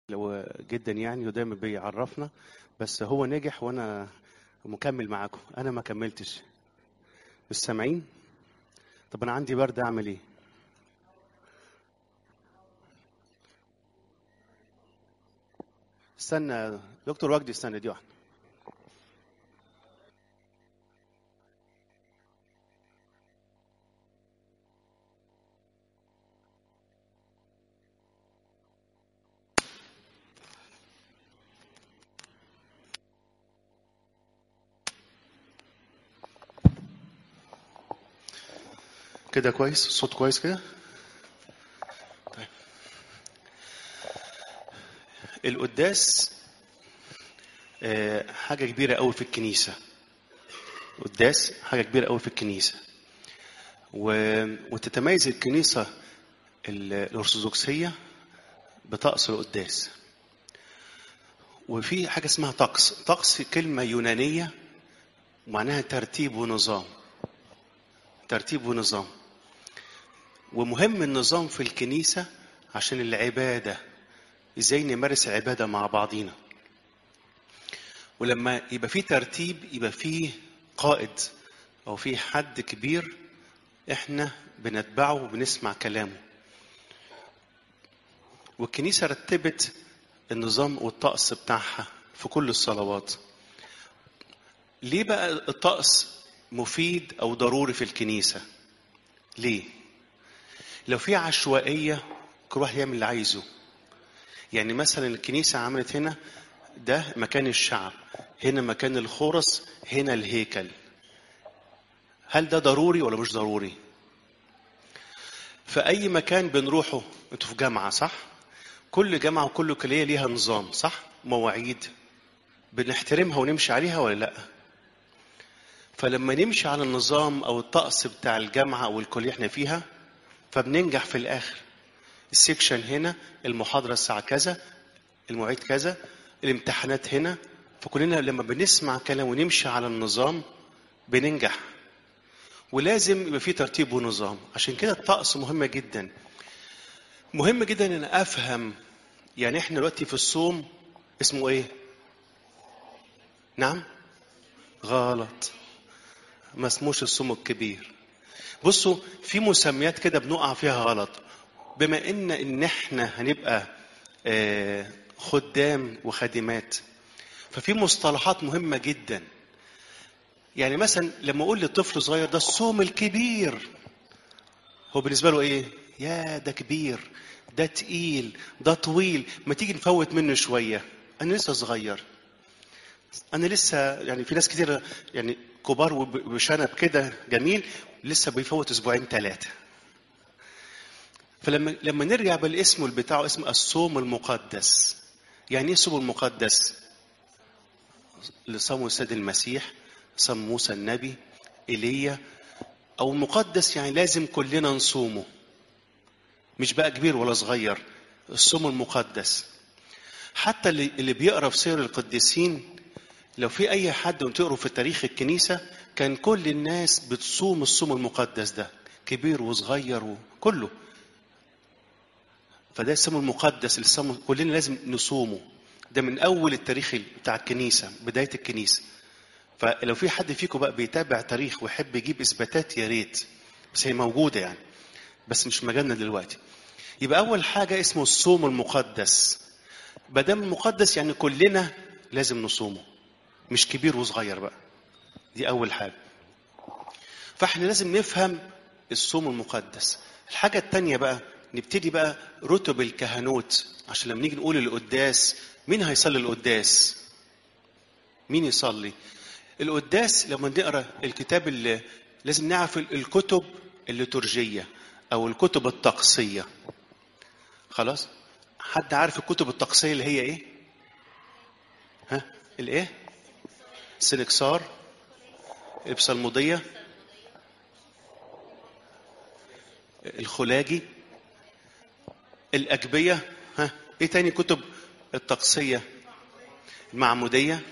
لو جدا يعني ودايما بيعرفنا بس هو نجح وانا مكمل معاكم انا ما كملتش مش سامعين طب انا عندي برد اعمل ايه استنى دكتور وجدي استنى دي واحده كده كويس الصوت كويس كده طيب القداس آه، حاجة كبيرة قوي في الكنيسة قداس حاجة كبيرة قوي في الكنيسة و... وتتميز الكنيسة ال- الأرثوذكسية بطقس القداس وفي حاجة اسمها طقس طقس كلمة يونانية معناها ترتيب ونظام ترتيب ونظام ومهم النظام في الكنيسة عشان العبادة ازاي نمارس العبادة مع بعضينا ولما يبقى في ترتيب يبقى في قائد او في حد كبير احنا بنتبعه وبنسمع كلامه والكنيسة رتبت النظام والطقس بتاعها في كل الصلوات ليه بقى الطقس مفيد او ضروري في الكنيسة ليه لو في عشوائية كل واحد يعمل اللي عايزه يعني مثلا الكنيسة عملت هنا ده مكان الشعب هنا مكان الخرس هنا الهيكل هل ده ضروري ولا مش ضروري في أي مكان بنروحه انتوا في جامعة صح كل جامعة وكل كلية ليها نظام صح مواعيد بنحترمها ونمشي عليها ولا لا فلما نمشي على النظام او الطقس بتاع الجامعة او الكلية احنا فيها فبننجح في الاخر السكشن هنا المحاضرة الساعة كذا المواعيد كذا الامتحانات هنا فكلنا لما بنسمع كلام ونمشي على النظام بننجح ولازم يبقى في ترتيب ونظام عشان كده الطقس مهمة جدا مهم جدا ان افهم يعني احنا دلوقتي في الصوم اسمه ايه نعم غلط ما اسموش الصوم الكبير بصوا في مسميات كده بنقع فيها غلط بما ان ان احنا هنبقى آه، خدام وخادمات ففي مصطلحات مهمه جدا يعني مثلا لما اقول لطفل صغير ده الصوم الكبير هو بالنسبه له ايه يا ده كبير ده تقيل ده طويل ما تيجي نفوت منه شويه انا لسه صغير انا لسه يعني في ناس كتير يعني كبار وب- وشنب كده جميل لسه بيفوت اسبوعين ثلاثه فلما لما نرجع بالاسم بتاعه اسم الصوم المقدس يعني ايه الصوم المقدس اللي صامه السيد المسيح صام موسى النبي ايليا او مقدس يعني لازم كلنا نصومه مش بقى كبير ولا صغير الصوم المقدس حتى اللي اللي بيقرا في سير القديسين لو في اي حد وتقروا في تاريخ الكنيسه كان كل الناس بتصوم الصوم المقدس ده كبير وصغير وكله فده الصوم المقدس اللي صامه كلنا لازم نصومه ده من اول التاريخ بتاع الكنيسه بدايه الكنيسه فلو في حد فيكم بقى بيتابع تاريخ ويحب يجيب اثباتات يا ريت بس هي موجوده يعني بس مش مجالنا دلوقتي يبقى اول حاجه اسمه الصوم المقدس ما دام المقدس يعني كلنا لازم نصومه مش كبير وصغير بقى دي اول حاجه فاحنا لازم نفهم الصوم المقدس الحاجه التانية بقى نبتدي بقى رتب الكهنوت عشان لما نيجي نقول القداس مين هيصلي القداس مين يصلي القداس لما نقرا الكتاب اللي لازم نعرف الكتب الليتورجيه او الكتب الطقسيه خلاص حد عارف الكتب الطقسيه اللي هي ايه ها الايه السنكسار البصلموديه الخلاجي الأجبية ها ايه تاني كتب الطقسية المعمودية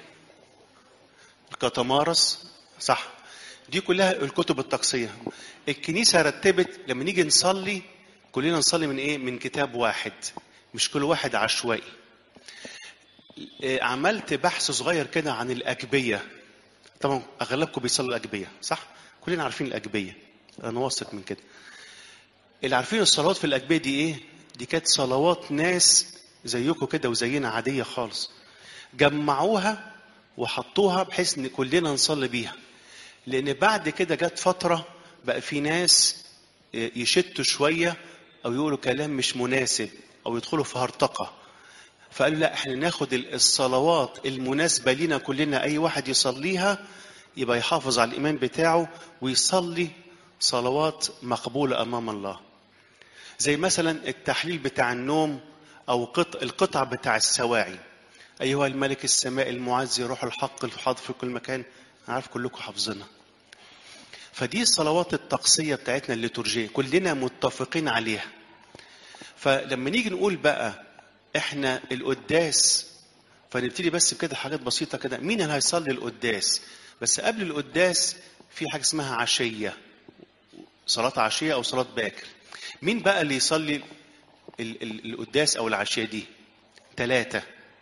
الكتمارس صح دي كلها الكتب الطقسية الكنيسة رتبت لما نيجي نصلي كلنا نصلي من ايه من كتاب واحد مش كل واحد عشوائي إيه، عملت بحث صغير كده عن الأجبية طبعا أغلبكم بيصلوا الأجبية صح؟ كلنا عارفين الأجبية أنا واثق من كده اللي عارفين الصلوات في الأجبية دي إيه؟ دي كانت صلوات ناس زيكم كده وزينا عادية خالص جمعوها وحطوها بحيث ان كلنا نصلي بيها لان بعد كده جت فتره بقى في ناس يشتوا شويه او يقولوا كلام مش مناسب او يدخلوا في هرطقه فقالوا لا احنا ناخد الصلوات المناسبه لينا كلنا اي واحد يصليها يبقى يحافظ على الايمان بتاعه ويصلي صلوات مقبوله امام الله زي مثلا التحليل بتاع النوم او قط... القطع بتاع السواعي أيها الملك السماء المعزي روح الحق الحاضر في كل مكان عارف كلكم حافظينها فدي الصلوات الطقسية بتاعتنا الليتورجية كلنا متفقين عليها فلما نيجي نقول بقى احنا القداس فنبتدي بس بكده حاجات بسيطة كده مين اللي هيصلي القداس بس قبل القداس في حاجة اسمها عشية صلاة عشية أو صلاة باكر مين بقى اللي يصلي ال- ال- القداس أو العشية دي ثلاثة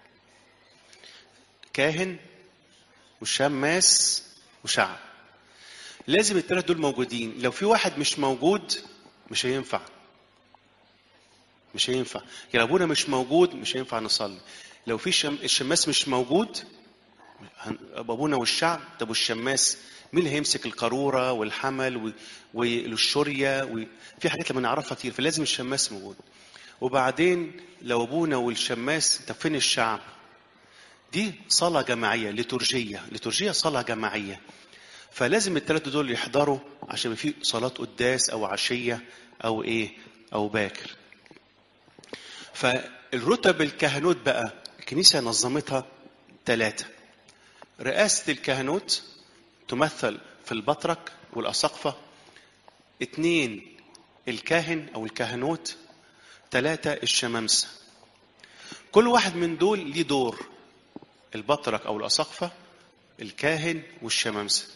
كاهن وشماس وشعب لازم الثلاثة دول موجودين لو في واحد مش موجود مش هينفع مش هينفع يعني ابونا مش موجود مش هينفع نصلي لو في شم... الشماس مش موجود هن- ابونا والشعب طب والشماس مين اللي هيمسك القاروره والحمل و... والشوريه و... في حاجات لما نعرفها كتير فلازم الشماس موجود وبعدين لو ابونا والشماس طب فين الشعب دي صلاة جماعية ليتورجية ليتورجية صلاة جماعية فلازم الثلاثة دول يحضروا عشان يبقى في صلاة قداس أو عشية أو إيه أو باكر فالرتب الكهنوت بقى الكنيسة نظمتها ثلاثة رئاسة الكهنوت تمثل في البطرك والأساقفة اثنين الكاهن أو الكهنوت ثلاثة الشمامسة كل واحد من دول ليه دور البطرك او الاساقفه الكاهن والشمامسه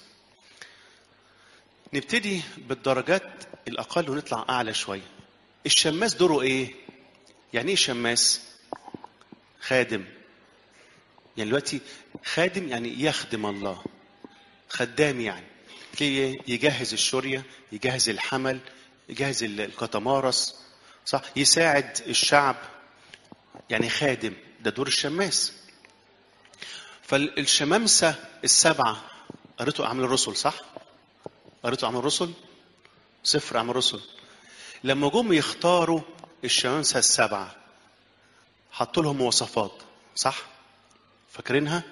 نبتدي بالدرجات الاقل ونطلع اعلى شويه الشماس دوره ايه يعني ايه شماس خادم يعني دلوقتي خادم يعني يخدم الله خدام يعني تلاقيه يجهز الشوريه يجهز الحمل يجهز الكتمارس صح يساعد الشعب يعني خادم ده دور الشماس فالشمامسة السبعة قريتوا أعمال الرسل صح؟ قريتوا أعمال الرسل؟ سفر أعمال الرسل لما جم يختاروا الشمامسة السبعة حطوا لهم مواصفات صح؟ فاكرينها؟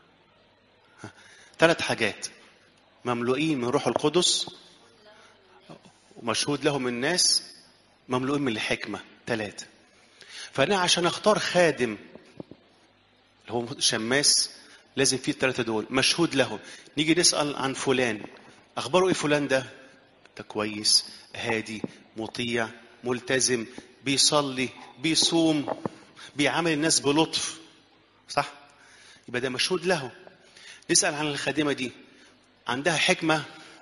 ثلاث حاجات مملوئين من روح القدس ومشهود لهم الناس مملوئين من الحكمة ثلاثة فأنا عشان أختار خادم اللي هو شماس لازم فيه الثلاثة دول مشهود له نيجي نسأل عن فلان أخباره إيه فلان ده ده كويس هادي مطيع ملتزم بيصلي بيصوم بيعامل الناس بلطف صح يبقى ده مشهود له نسأل عن الخادمة دي عندها حكمة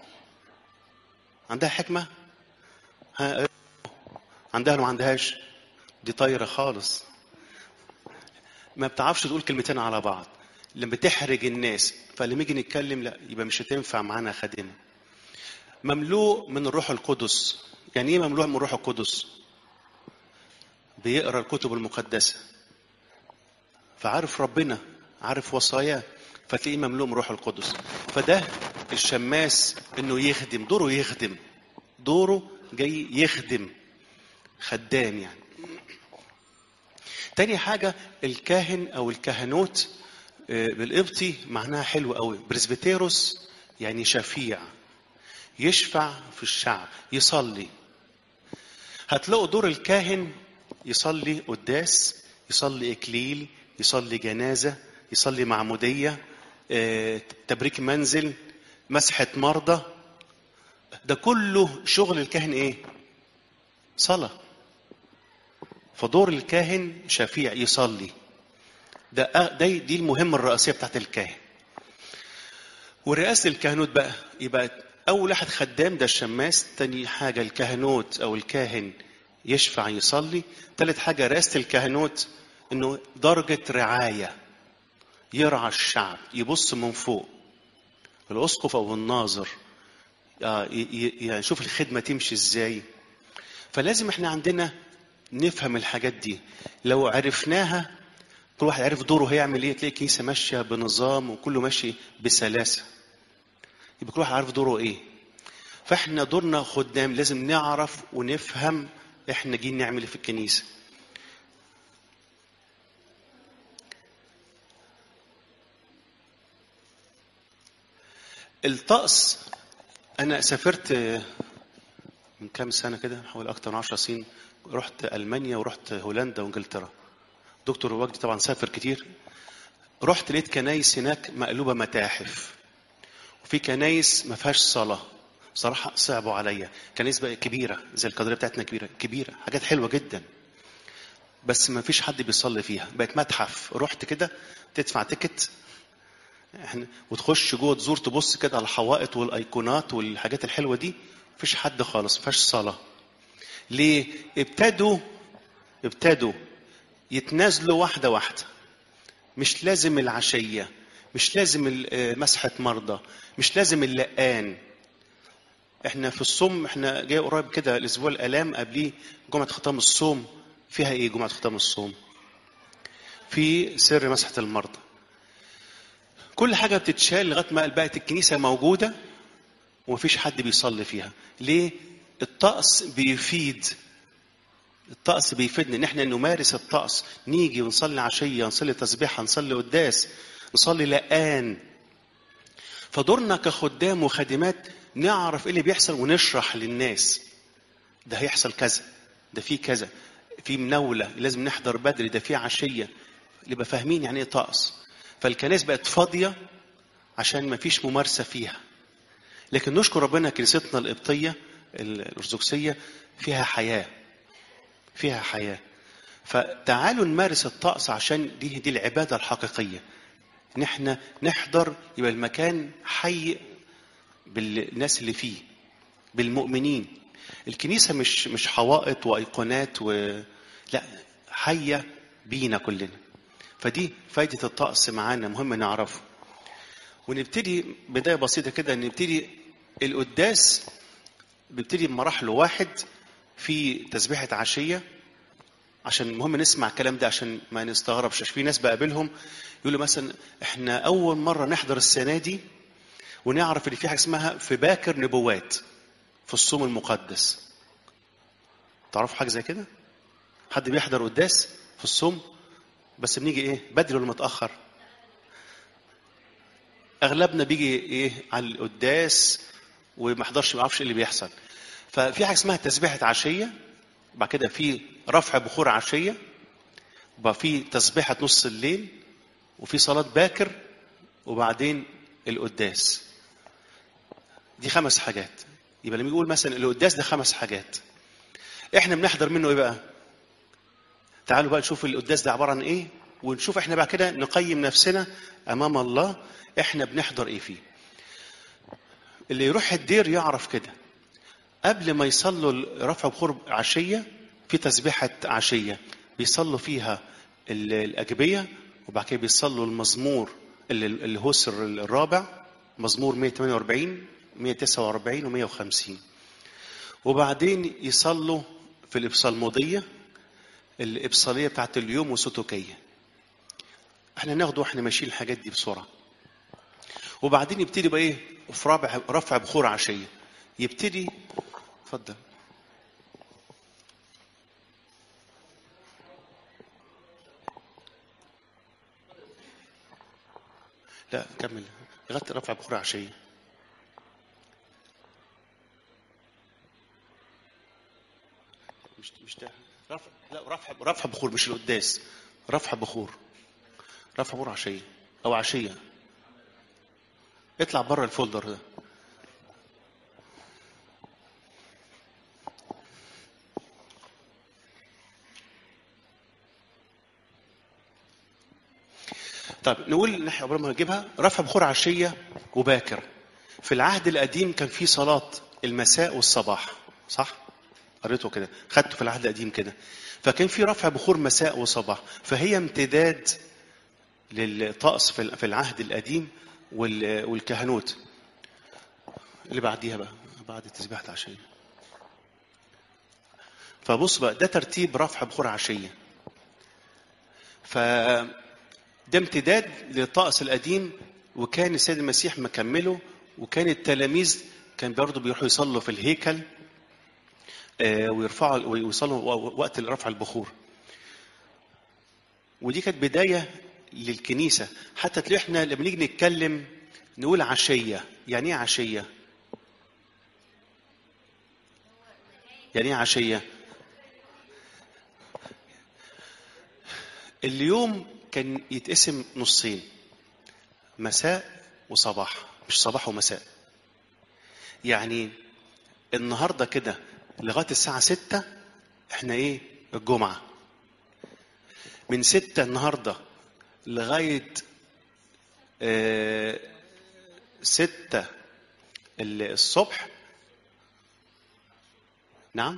عندها حكمة ها عندها ولا ما عندهاش دي طايرة خالص ما بتعرفش تقول كلمتين على بعض لما تحرج الناس فلما يجي نتكلم لا يبقى مش هتنفع معانا خادمه مملوء من الروح القدس يعني ايه مملوء من الروح القدس بيقرا الكتب المقدسه فعارف ربنا عارف وصاياه فتلاقيه مملوء من الروح القدس فده الشماس انه يخدم دوره يخدم دوره جاي يخدم خدام يعني تاني حاجة الكاهن أو الكهنوت بالقبطي معناها حلو قوي بريسبيتيروس يعني شفيع يشفع في الشعب يصلي هتلاقوا دور الكاهن يصلي قداس يصلي إكليل يصلي جنازة يصلي معمودية تبريك منزل مسحة مرضى ده كله شغل الكاهن ايه صلاة فدور الكاهن شفيع يصلي ده ده دي المهمة الرئيسية بتاعت الكاهن ورئاسة الكهنوت بقى يبقى أول واحد خدام ده الشماس تاني حاجة الكهنوت أو الكاهن يشفع يصلي تالت حاجة رئاسة الكهنوت انه درجة رعاية يرعى الشعب يبص من فوق الاسقف او الناظر آه، ي- ي- يعني يشوف الخدمة تمشي ازاي فلازم احنا عندنا نفهم الحاجات دي لو عرفناها كل واحد عرف دوره هيعمل ايه تلاقي الكنيسه ماشيه بنظام وكله ماشي بسلاسه يبقى كل واحد عارف دوره ايه فاحنا دورنا خدام لازم نعرف ونفهم احنا جايين نعمل ايه في الكنيسه الطقس انا سافرت من كام سنه كده حوالي اكتر من 10 سنين رحت المانيا ورحت هولندا وانجلترا دكتور وجدي طبعا سافر كتير رحت لقيت كنايس هناك مقلوبه متاحف وفي كنايس ما فيهاش صلاه صراحه صعبوا عليا كنايس بقى كبيره زي القدريه بتاعتنا كبيره كبيره حاجات حلوه جدا بس ما فيش حد بيصلي فيها بقت متحف رحت كده تدفع تيكت احنا وتخش جوه تزور تبص كده على الحوائط والايقونات والحاجات الحلوه دي مفيش حد خالص مفيهاش صلاه ليه ابتدوا ابتدوا يتنازلوا واحده واحده مش لازم العشيه مش لازم ال- آه، مسحه مرضى مش لازم اللقان احنا في الصوم احنا جاي قريب كده الاسبوع الالام قبليه جمعه ختام الصوم فيها ايه جمعه ختام الصوم في سر مسحه المرضى كل حاجه بتتشال لغايه ما بقت الكنيسه موجوده ومفيش حد بيصلي فيها ليه الطقس بيفيد الطقس بيفيدنا ان احنا نمارس الطقس نيجي ونصلي عشيه نصلي تسبيحه نصلي قداس نصلي لقان فدورنا كخدام وخادمات نعرف ايه اللي بيحصل ونشرح للناس ده هيحصل كذا ده في كذا في مناوله لازم نحضر بدري ده في عشيه يبقى فاهمين يعني ايه طقس فالكنائس بقت فاضيه عشان ما فيش ممارسه فيها لكن نشكر ربنا كنيستنا القبطيه الارثوذكسيه فيها حياه فيها حياه فتعالوا نمارس الطقس عشان دي دي العباده الحقيقيه ان احنا نحضر يبقى المكان حي بالناس اللي فيه بالمؤمنين الكنيسه مش مش حوائط وايقونات و لا حيه بينا كلنا فدي فايده الطقس معانا مهم نعرفه ونبتدي بدايه بسيطه كده نبتدي القداس بيبتدي بمراحله واحد في تسبيحه عشيه عشان مهم نسمع الكلام ده عشان ما نستغربش عشان في ناس بقابلهم يقولوا مثلا احنا اول مره نحضر السنه دي ونعرف ان في حاجه اسمها في باكر نبوات في الصوم المقدس تعرفوا حاجه زي كده حد بيحضر قداس في الصوم بس بنيجي ايه بدري ولا متاخر اغلبنا بيجي ايه على القداس وما حضرش ما يعرفش ايه اللي بيحصل ففي حاجه اسمها تسبيحه عشيه بعد كده في رفع بخور عشيه وبقى في تسبيحه نص الليل وفي صلاه باكر وبعدين القداس دي خمس حاجات يبقى لما يقول مثلا القداس ده خمس حاجات احنا بنحضر منه ايه بقى تعالوا بقى نشوف القداس ده عباره عن ايه ونشوف احنا بعد كده نقيم نفسنا امام الله احنا بنحضر ايه فيه اللي يروح الدير يعرف كده قبل ما يصلوا رفع بخور عشيه في تسبيحه عشيه بيصلوا فيها ال- الاجبيه وبعد كده بيصلوا المزمور اللي اللي هو السر الرابع مزمور 148 149 و150 وبعدين يصلوا في الابصالموديه الابصاليه بتاعت اليوم وسوتوكيه احنا ناخده واحنا ماشيين الحاجات دي بسرعه وبعدين يبتدي بقى ايه في رابع رفع بخور عشيه يبتدي اتفضل لا كمل لغايه رفع بخور عشيه مش مش ده رفع لا رفع رفع بخور مش القداس رفع بخور رفع بخور عشيه او عشيه اطلع بره الفولدر ده طيب نقول ان احنا قبل ما نجيبها رفع بخور عشيه وباكر في العهد القديم كان في صلاه المساء والصباح صح قريته كده خدته في العهد القديم كده فكان في رفع بخور مساء وصباح فهي امتداد للطقس في في العهد القديم وال- والكهنوت اللي بعديها بقى بعد تسبيحة العشية فبص بقى ده ترتيب رفع بخور عشية ف ده امتداد للطقس القديم وكان السيد المسيح مكمله وكان التلاميذ كان برضه بيروحوا يصلوا في الهيكل آه، ويرفعوا ويوصلوا وقت رفع البخور ودي كانت بداية للكنيسة حتى تلاقي احنا لما نيجي نتكلم نقول عشية يعني ايه عشية يعني ايه عشية اليوم كان يتقسم نصين مساء وصباح مش صباح ومساء يعني النهاردة كده لغاية الساعة ستة احنا ايه الجمعة من ستة النهاردة لغاية آه ستة ال- الصبح نعم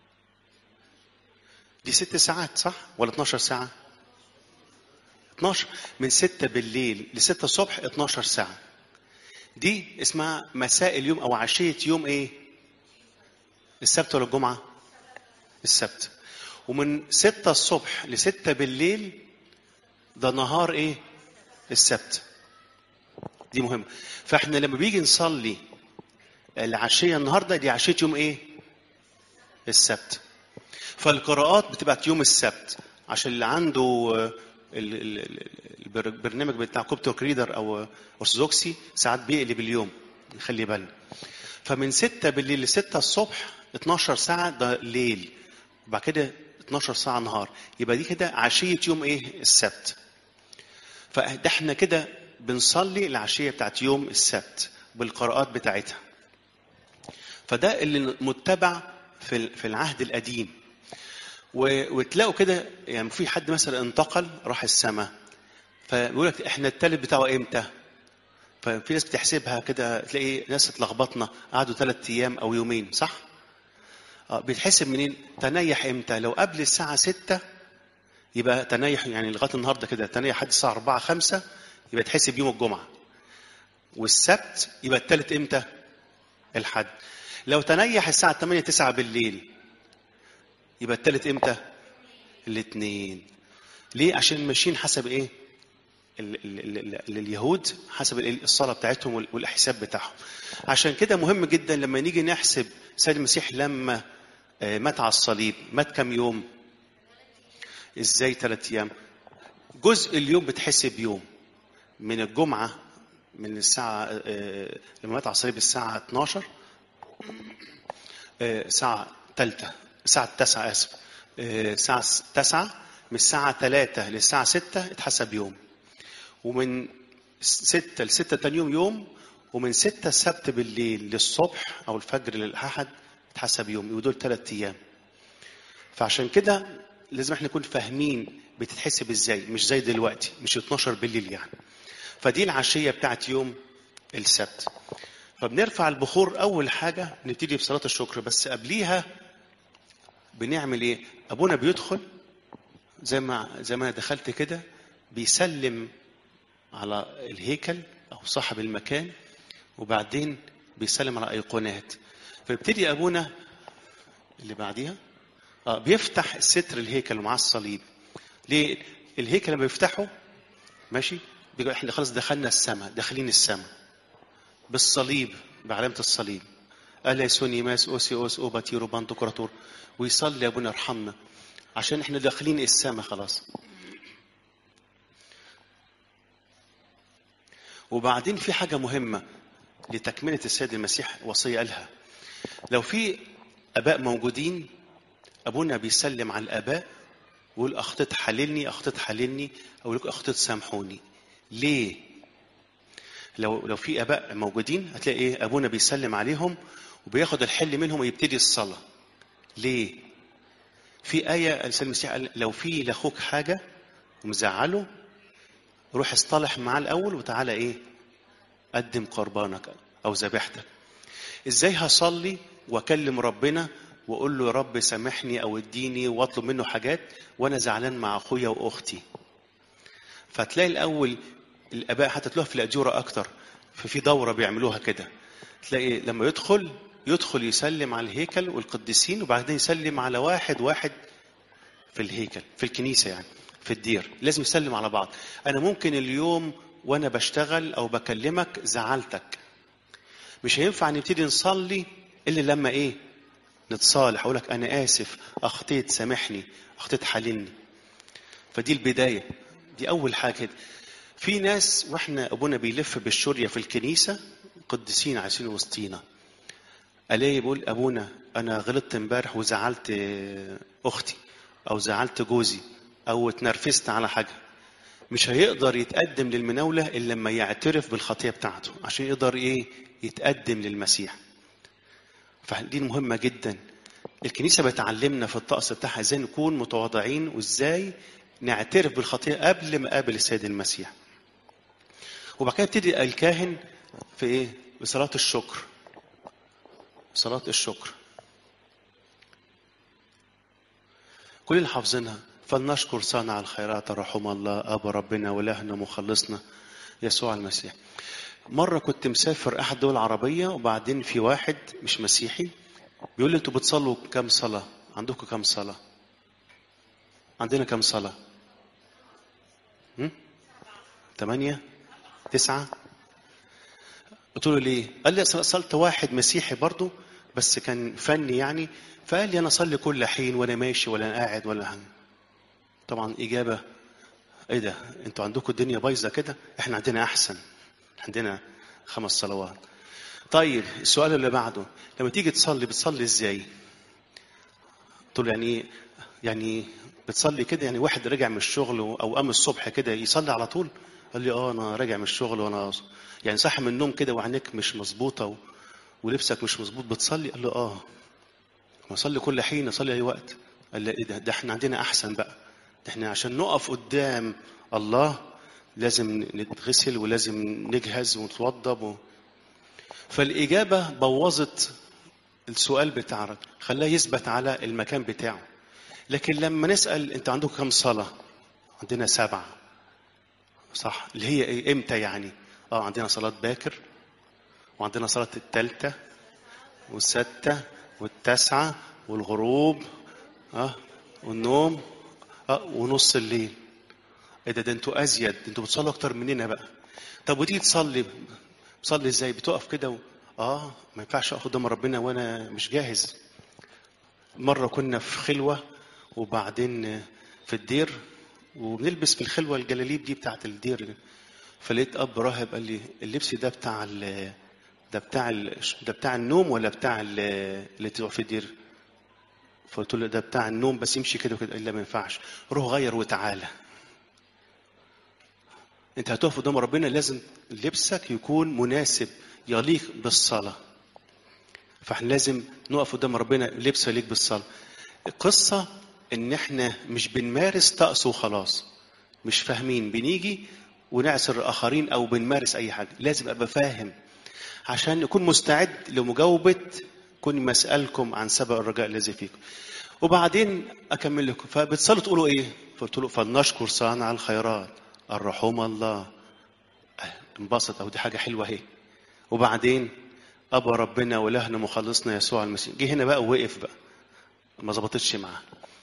دي ست ساعات صح ولا 12 ساعة 12 من 6 بالليل ل 6 الصبح 12 ساعة دي اسمها مساء اليوم او عشية يوم ايه السبت ولا الجمعة السبت ومن 6 الصبح ل 6 بالليل ده نهار ايه السبت دي مهمة فاحنا لما بيجي نصلي العشية النهاردة دي عشية يوم ايه السبت فالقراءات بتبقى يوم السبت عشان اللي عنده آه، ال- ال- ال- البر- البرنامج بتاع كوبتوك ريدر او ارثوذكسي ساعات بيقلب اليوم نخلي بالنا فمن 6 بالليل ل 6 الصبح 12 ساعة ده ليل وبعد كده 12 ساعة نهار يبقى دي كده عشية يوم ايه السبت فده احنا كده بنصلي العشية بتاعت يوم السبت بالقراءات بتاعتها فده اللي متبع في ال- في العهد القديم و- وتلاقوا كده يعني في حد مثلا انتقل راح السماء فبيقول لك احنا التالت بتاعه امتى؟ ففي ناس بتحسبها كده تلاقي ناس اتلخبطنا قعدوا ثلاث ايام او يومين صح؟ اه بيتحسب منين؟ تنيح امتى؟ لو قبل الساعة 6 يبقى تنيح يعني لغاية النهارده كده تنيح لحد الساعة 4 5 يبقى يتحسب يوم الجمعة. والسبت يبقى الثالث امتى؟ الحد. لو تنيح الساعة 8 9 بالليل يبقى الثالث امتى؟ الاثنين. ليه؟ عشان ماشيين حسب ايه؟ ال- ال- ال- ال- اليهود حسب ال- الصلاة بتاعتهم وال- والحساب بتاعهم. عشان كده مهم جدا لما نيجي نحسب سيد المسيح لما آه، مات على الصليب مات كم يوم؟ ازاي ثلاث ايام؟ جزء اليوم بتحسب يوم من الجمعة من الساعة آه، لما مات على الصليب الساعة 12 آه، ساعة ثالثة الساعة 9 آسف آه، الساعة 9 من الساعة 3 للساعة 6 اتحسب يوم ومن 6 ل 6 تاني يوم يوم ومن 6 السبت بالليل للصبح أو الفجر للأحد اتحسب يوم ودول ثلاث أيام فعشان كده لازم احنا نكون فاهمين بتتحسب ازاي مش زي دلوقتي مش 12 بالليل يعني فدي العشية بتاعت يوم السبت فبنرفع البخور أول حاجة نبتدي بصلاة الشكر بس قبليها بنعمل إيه؟ أبونا بيدخل زي ما زي ما أنا دخلت كده بيسلم على الهيكل أو صاحب المكان وبعدين بيسلم على أيقونات فيبتدي أبونا اللي بعديها آه بيفتح ستر الهيكل ومعاه الصليب ليه؟ الهيكل لما بيفتحه ماشي بيقول احنا خلاص دخلنا السماء داخلين السماء بالصليب بعلامة الصليب ألا يسوني ماس أوسي أوس أو باتيرو بانتو كراتور ويصلي أبونا ارحمنا عشان احنا داخلين السماء خلاص وبعدين في حاجة مهمة لتكملة السيد المسيح وصية قالها لو في آباء موجودين أبونا بيسلم على الآباء ويقول أخطيت حللني أخطيت حللني أو يقول أخطيت سامحوني ليه؟ لو لو في اباء موجودين هتلاقي ايه ابونا بيسلم عليهم وبياخد الحل منهم ويبتدي الصلاه ليه في ايه الانسان المسيح قال لو في لاخوك حاجه ومزعله روح اصطلح معاه الاول وتعالى ايه قدم قربانك او ذبيحتك ازاي هصلي واكلم ربنا واقول له يا رب سامحني او اديني واطلب منه حاجات وانا زعلان مع اخويا واختي فتلاقي الاول الاباء حتى تلاقوها في الاجوره اكتر ففي دوره بيعملوها كده تلاقي لما يدخل يدخل يسلم على الهيكل والقديسين وبعدين يسلم على واحد واحد في الهيكل في الكنيسه يعني في الدير لازم يسلم على بعض انا ممكن اليوم وانا بشتغل او بكلمك زعلتك مش هينفع نبتدي نصلي الا لما ايه نتصالح اقول لك انا اسف اخطيت سامحني اخطيت حللني فدي البدايه دي اول حاجه كده في ناس واحنا ابونا بيلف بالشوريه في الكنيسه قديسين عايشين وسطينا الاقي بيقول ابونا انا غلطت امبارح وزعلت اختي او زعلت جوزي او اتنرفزت على حاجه مش هيقدر يتقدم للمناوله الا لما يعترف بالخطيه بتاعته عشان يقدر ايه يتقدم للمسيح فدي مهمه جدا الكنيسه بتعلمنا في الطقس بتاعها ازاي نكون متواضعين وازاي نعترف بالخطيه قبل ما قابل السيد المسيح وبعد كده يبتدي الكاهن في ايه بصلاه الشكر صلاه الشكر كلنا حافظينها فلنشكر صانع الخيرات رحم الله ابا ربنا والهنا مخلصنا يسوع المسيح مره كنت مسافر احد الدول العربيه وبعدين في واحد مش مسيحي بيقول لي انتوا بتصلوا كام صلاه عندكم كام صلاه عندنا كام صلاه هم؟ ثمانية تسعة قلت له ليه قال لي صلت واحد مسيحي برضو بس كان فني يعني فقال لي انا اصلي كل حين وانا ماشي ولا أنا قاعد ولا هم. طبعا اجابه ايه ده انتوا عندكم الدنيا بايظه كده احنا عندنا احسن عندنا خمس صلوات طيب السؤال اللي بعده لما تيجي تصلي بتصلي ازاي قلت له يعني ايه يعني بتصلي كده يعني واحد راجع من الشغل او قام الصبح كده يصلي على طول قال لي اه انا راجع من الشغل وانا يعني صاحي من النوم كده وعينيك مش مظبوطه و... ولبسك مش مظبوط بتصلي قال له اه ما اصلي كل حين اصلي اي وقت قال لي ايه ده ده احنا عندنا احسن بقى ده احنا عشان نقف قدام الله لازم نتغسل ولازم نجهز ونتوضب و... فالاجابه بوظت السؤال بتاعك خلاه يثبت على المكان بتاعه لكن لما نسال انت عندك كم صلاه عندنا سبعه صح اللي هي ايه امتى يعني اه عندنا صلاه باكر وعندنا صلاه الثالثه والسته والتاسعه والغروب اه والنوم اه ونص الليل ايه ده ده انتوا ازيد انتوا بتصلوا اكتر مننا بقى طب وتيجي تصلي تصلي ازاي بتقف كده و... اه ما ينفعش اقف قدام ربنا وانا مش جاهز مره كنا في خلوه وبعدين في الدير وبنلبس في الخلوه الجلاليب دي بتاعت الدير فلقيت اب راهب قال لي اللبس ده بتاع ال... ده بتاع ال... ده بتاع النوم ولا بتاع ال... اللي تقف في الدير فقلت له ده بتاع النوم بس يمشي كده وكده قال لا ما ينفعش روح غير وتعالى انت هتقف قدام ربنا لازم لبسك يكون مناسب يليق بالصلاة فاحنا لازم نقف قدام ربنا لبس يليق بالصلاة القصة ان احنا مش بنمارس طقس وخلاص مش فاهمين بنيجي ونعسر الاخرين او بنمارس اي حاجة لازم ابقى فاهم عشان نكون مستعد لمجاوبة كن مسألكم عن سبب الرجاء الذي فيكم وبعدين اكمل لكم فبتصلوا تقولوا ايه فقلت له فلنشكر صانع الخيرات الرحوم الله انبسط او دي حاجه حلوه اهي وبعدين ابا ربنا والهنا مخلصنا يسوع المسيح جه هنا بقى ووقف بقى ما ظبطتش معاه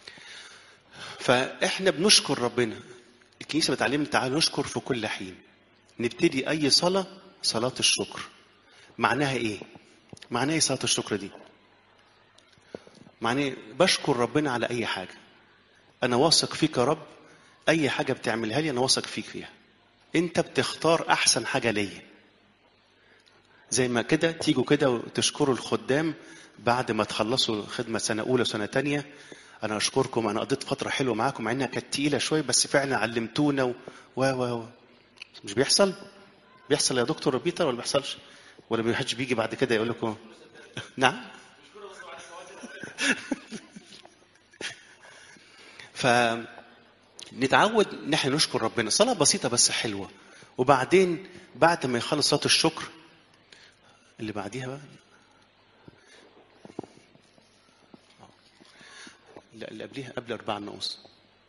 فاحنا بنشكر ربنا الكنيسه بتعلمنا تعالى نشكر في كل حين نبتدي اي صلاه صلاه الشكر معناها ايه معناها ايه صلاه الشكر دي معناه بشكر ربنا على اي حاجه انا واثق فيك يا رب اي حاجه بتعملها لي انا واثق فيك فيها انت بتختار احسن حاجه ليا زي ما كده تيجوا كده وتشكروا الخدام بعد ما تخلصوا خدمه سنه اولى وسنه تانية انا اشكركم انا قضيت فتره حلوه معاكم مع انها كانت تقيله شويه بس فعلا علمتونا و و و مش بيحصل بيحصل يا دكتور بيتر ولا بيحصلش ولا ما حدش بيجي بعد كده يقول لكم نعم ف نتعود ان احنا نشكر ربنا صلاه بسيطه بس حلوه وبعدين بعد ما يخلص صلاه الشكر اللي بعديها بقى لا اللي قبليها قبل أربعة النقوص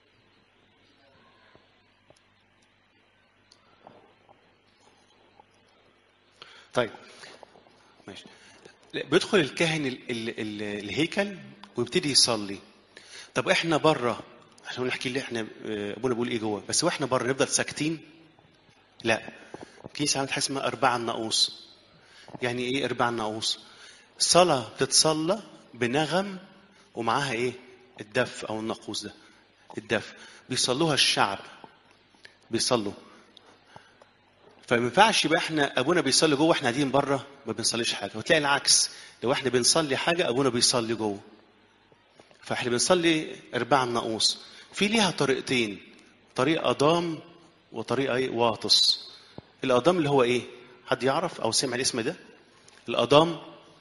طيب ماشي لا، بيدخل الكاهن ال ال ال الهيكل ويبتدي يصلي طب احنا بره عشان نحكي اللي احنا آه، ابونا بيقول ايه جوه بس واحنا بره نفضل ساكتين لا الكنيسه عملت حاجه اسمها ارباع الناقوس يعني ايه ارباع الناقوس صلاه بتتصلى بنغم ومعاها ايه الدف او الناقوس ده الدف بيصلوها الشعب بيصلوا فما ينفعش يبقى احنا ابونا بيصلي جوه احنا قاعدين بره ما بنصليش حاجه وتلاقي العكس لو احنا بنصلي حاجه ابونا بيصلي جوه فاحنا بنصلي ارباع الناقوس في ليها طريقتين طريقه ضام وطريقه ايه واطس الاضام اللي هو ايه حد يعرف او سمع الاسم ده الاضام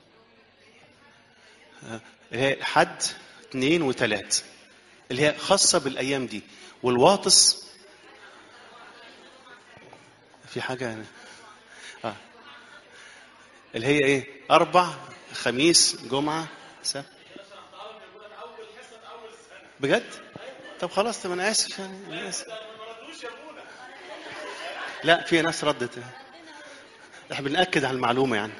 آه، هي حد اثنين وثلاث اللي هي خاصه بالايام دي والواطس في حاجه اه اللي هي ايه اربع خميس جمعه سبت بجد طب خلاص طب انا اسف يعني أنا آسف. لا في ناس ردت احنا بنأكد على المعلومة يعني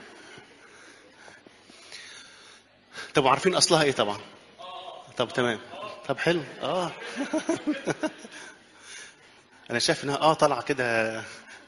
طب عارفين اصلها ايه طبعا طب تمام طب حلو اه انا شايف انها اه طالعه كده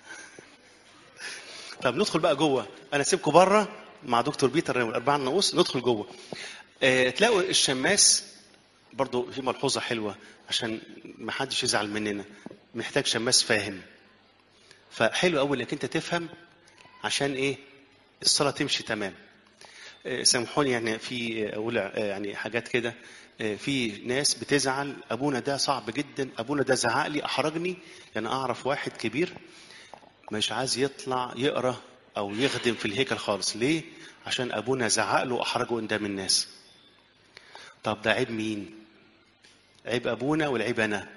طب ندخل بقى جوه انا سيبكم بره مع دكتور بيتر والاربعه النقوس ندخل جوه آه تلاقوا الشماس برضو في ملحوظه حلوه عشان ما حدش يزعل مننا محتاج شماس فاهم فحلو قوي انك انت تفهم عشان ايه الصلاه تمشي تمام آه، سامحوني يعني في اقول آه، يعني حاجات كده آه، في ناس بتزعل ابونا ده صعب جدا ابونا ده زعق لي احرجني يعني اعرف واحد كبير مش عايز يطلع يقرا او يخدم في الهيكل خالص ليه عشان ابونا زعق له واحرجه قدام الناس طب ده عيب مين عيب ابونا والعيب انا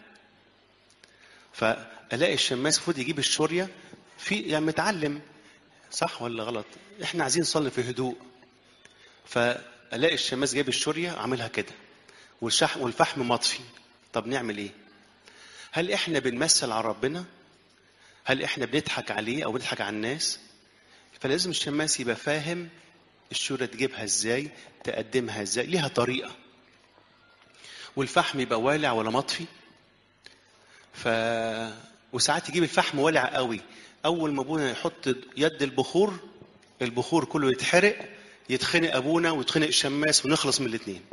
فالاقي الشماس المفروض يجيب الشوريه في يعني متعلم صح ولا غلط احنا عايزين نصلي في هدوء فالاقي الشماس جايب الشوريه عاملها كده والشحم والفحم مطفي طب نعمل ايه هل احنا بنمثل على ربنا هل احنا بنضحك عليه او بنضحك على الناس فلازم الشماس يبقى فاهم الشورى تجيبها ازاي تقدمها ازاي ليها طريقه والفحم يبقى والع ولا مطفي ف وساعات يجيب الفحم والع قوي اول ما ابونا يحط يد البخور البخور كله يتحرق يتخنق ابونا ويتخنق الشماس ونخلص من الاثنين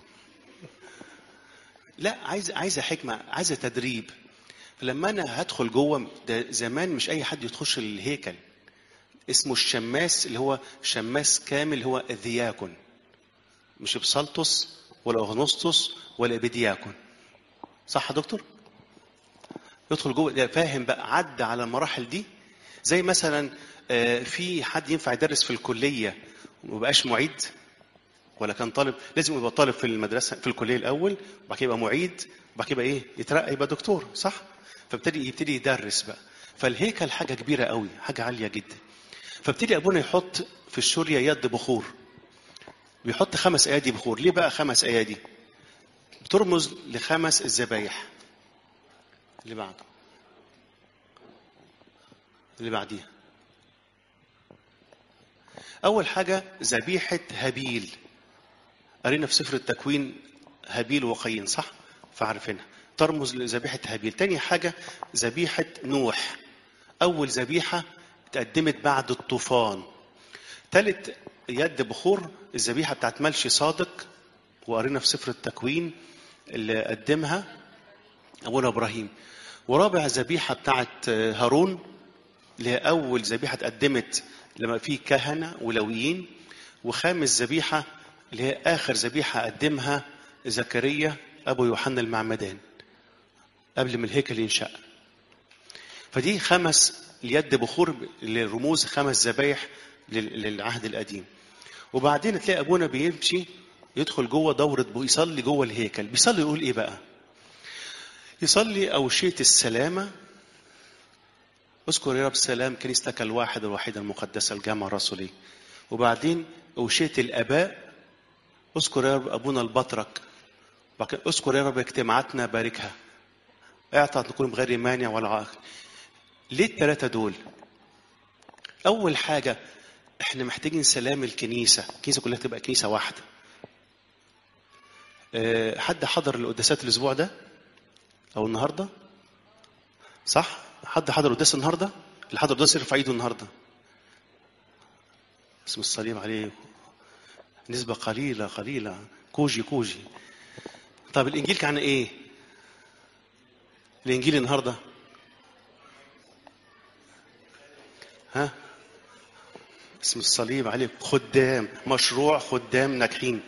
لا عايز عايزه حكمه عايزه تدريب فلما انا هدخل جوه ده زمان مش اي حد يخش الهيكل اسمه الشماس اللي هو شماس كامل هو الذياكون مش بسلطس ولا اغنسطس ولا بدياكون صح يا دكتور يدخل جوه ده فاهم بقى عدى على المراحل دي زي مثلا آه، في حد ينفع يدرس في الكليه وما بقاش معيد ولا كان طالب لازم يبقى طالب في المدرسه في الكليه الاول وبعد كده يبقى معيد وبعد كده يبقى ايه يترقى يبقى دكتور صح فابتدي يبتدي يدرس بقى فالهيكل حاجه كبيره قوي حاجه عاليه جدا فابتدي ابونا يحط في الشوريه يد بخور بيحط خمس ايادي بخور ليه بقى خمس ايادي بترمز لخمس الذبايح اللي بعده اللي بعديها اول حاجه ذبيحه هابيل قرينا في سفر التكوين هابيل وقايين صح فعارفينها ترمز لذبيحه هابيل تاني حاجه ذبيحه نوح اول ذبيحه اتقدمت بعد الطوفان تالت يد بخور الذبيحه بتاعت ملشي صادق وقرينا في سفر التكوين اللي قدمها ابونا ابراهيم ورابع ذبيحه بتاعت هارون اللي هي اول ذبيحه اتقدمت لما في كهنه ولويين وخامس ذبيحه اللي هي اخر ذبيحه قدمها زكريا ابو يوحنا المعمدان قبل ما الهيكل ينشأ فدي خمس اليد بخور للرموز خمس ذبايح لل- للعهد القديم وبعدين تلاقي ابونا بيمشي يدخل جوه دوره بو- يصلي جوه الهيكل بيصلي يقول ايه بقى يصلي أوشية السلامة اذكر يا رب سلام كنيستك الواحد الوحيد المقدسة الجامعة الرسولية وبعدين أوشية الآباء اذكر يا رب أبونا البطرك بعد كده اذكر يا رب اجتماعاتنا باركها اعطى نكون بغير مانع ولا عائق ليه الثلاثه دول اول حاجه احنا محتاجين سلام الكنيسه الكنيسه كلها تبقى كنيسه واحده أه حد حضر القداسات الاسبوع ده او النهارده صح حد حضر قداس النهارده اللي حضر قداس يرفع ايده النهارده اسم الصليب عليه نسبة قليلة قليلة كوجي كوجي طب الإنجيل كان عن إيه؟ الإنجيل النهاردة ها؟ اسم الصليب عليه خدام مشروع خدام ناجحين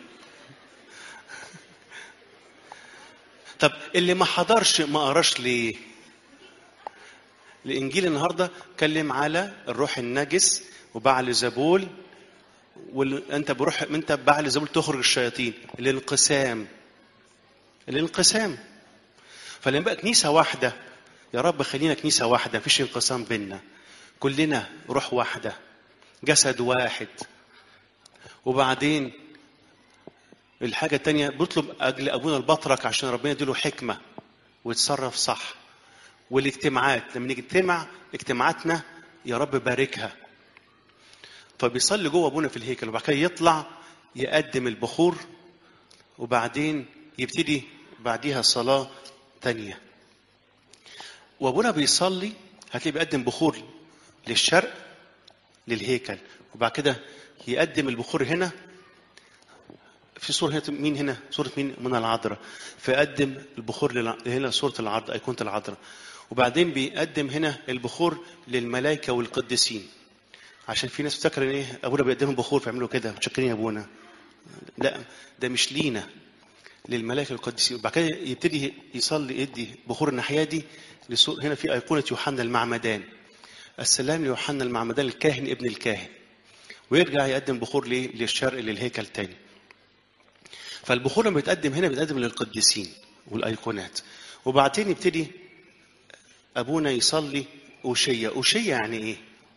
طب اللي ما حضرش ما قراش ليه؟ الإنجيل النهاردة كلم على الروح النجس وبعل زبول وانت بروح انت بعل زبول تخرج الشياطين الانقسام الانقسام فلما بقى كنيسه واحده يا رب خلينا كنيسه واحده مفيش انقسام بينا كلنا روح واحده جسد واحد وبعدين الحاجه التانية بنطلب اجل ابونا البطرك عشان ربنا يديله حكمه ويتصرف صح والاجتماعات لما نيجي نجتمع اجتماعاتنا يا رب باركها فبيصلي جوه ابونا في الهيكل وبعد كده يطلع يقدم البخور وبعدين يبتدي بعديها صلاة تانية وابونا بيصلي هتلاقيه بيقدم بخور للشرق للهيكل وبعد كده يقدم البخور هنا في صورة هنا مين هنا؟ صورة مين؟ من العذراء فيقدم البخور للع... هنا صورة العذراء أيقونة العذراء وبعدين بيقدم هنا البخور للملائكة والقديسين عشان في ناس بتفكر ان ايه ابونا بيقدم بخور فيعملوا كده متشكرين يا ابونا لا ده مش لينا للملائكه القديسين وبعد كده يبتدي يصلي يدي بخور الناحيه دي لصور هنا في ايقونه يوحنا المعمدان السلام ليوحنا المعمدان الكاهن ابن الكاهن ويرجع يقدم بخور ليه للشرق للهيكل تاني فالبخور لما بيتقدم هنا بيتقدم للقديسين والايقونات وبعدين يبتدي ابونا يصلي اوشيه اوشيه يعني ايه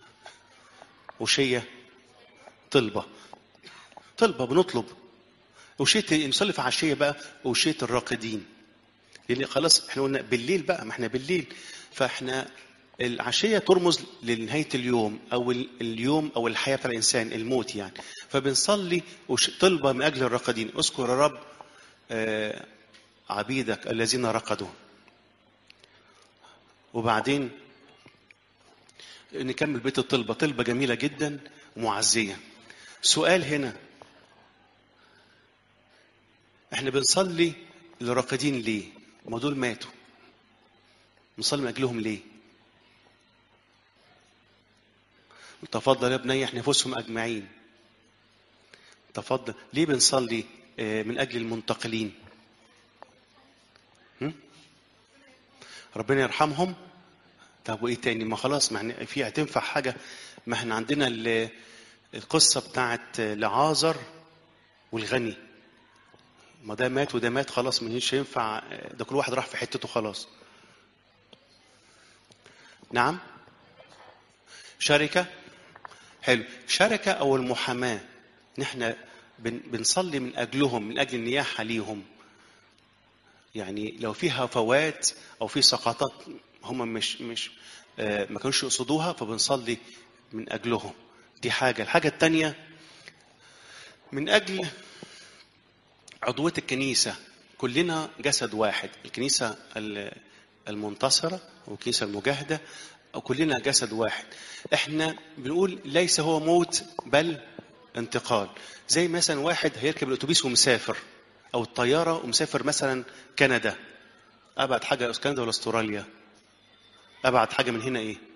وشية طلبة طلبة بنطلب وشية نصلي في عشية بقى وشية الراقدين لأن خلاص احنا قلنا بالليل بقى ما احنا بالليل فاحنا العشية ترمز لنهاية اليوم أو اليوم أو الحياة بتاع الإنسان الموت يعني فبنصلي طلبة من أجل الراقدين اذكر يا رب آه عبيدك الذين رقدوا وبعدين نكمل بيت الطلبة طلبة جميلة جدا ومعزية سؤال هنا احنا بنصلي للراقدين ليه ما دول ماتوا بنصلي من اجلهم ليه تفضل يا ابني احنا نفوسهم اجمعين تفضل ليه بنصلي من اجل المنتقلين ربنا يرحمهم طب وايه تاني ما خلاص ما احنا في هتنفع حاجه ما احنا عندنا القصه بتاعت لعازر والغني ما ده مات وده مات خلاص مش هينفع ده كل واحد راح في حتته خلاص نعم شركه حلو شركه او المحاماه نحن بنصلي من اجلهم من اجل النياحه ليهم يعني لو في هفوات او في سقطات هم مش مش آه ما كانوش يقصدوها فبنصلي من اجلهم دي حاجه الحاجه الثانيه من اجل عضويه الكنيسه كلنا جسد واحد الكنيسه المنتصره والكنيسه المجاهده او كلنا جسد واحد احنا بنقول ليس هو موت بل انتقال زي مثلا واحد هيركب الاتوبيس ومسافر او الطياره ومسافر مثلا كندا ابعد حاجه كندا ولا استراليا ابعد حاجه من هنا ايه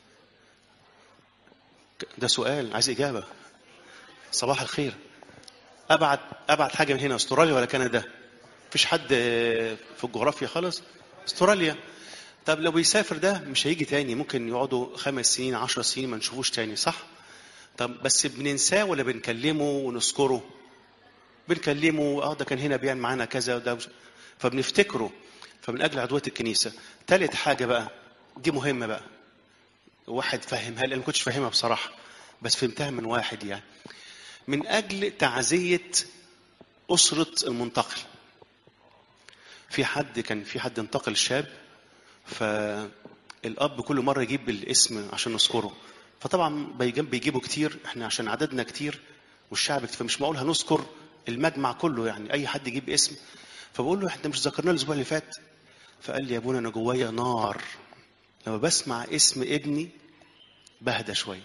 ده سؤال عايز اجابه صباح الخير ابعد ابعد حاجه من هنا استراليا ولا كندا مفيش حد في الجغرافيا خالص استراليا طب لو بيسافر ده مش هيجي تاني ممكن يقعدوا خمس سنين عشر سنين ما نشوفوش تاني صح طب بس بننساه ولا بنكلمه ونذكره بنكلمه اه ده كان هنا بيعمل معانا كذا وده فبنفتكره فمن اجل عضويه الكنيسه ثالث حاجه بقى دي مهمه بقى واحد فهمها لي انا ما كنتش فاهمها بصراحه بس فهمتها من واحد يعني من اجل تعزيه اسره المنتقل في حد كان في حد انتقل شاب فالاب كل مره يجيب الاسم عشان نذكره فطبعا بيجيب- بيجيبوا كتير احنا عشان عددنا كتير والشعب كتير فمش معقول هنذكر المجمع كله يعني اي حد يجيب اسم فبقول له احنا مش ذكرناه الاسبوع اللي فات فقال لي يا ابونا انا جوايا نار لما بسمع اسم ابني بهدى شويه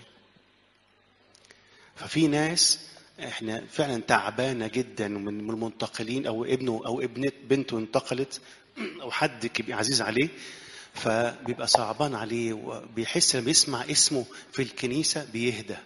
ففي ناس احنا فعلا تعبانه جدا من من المنتقلين او ابنه او ابنه بنته انتقلت او حد كبير عزيز عليه فبيبقى صعبان عليه وبيحس لما يسمع اسمه في الكنيسه بيهدى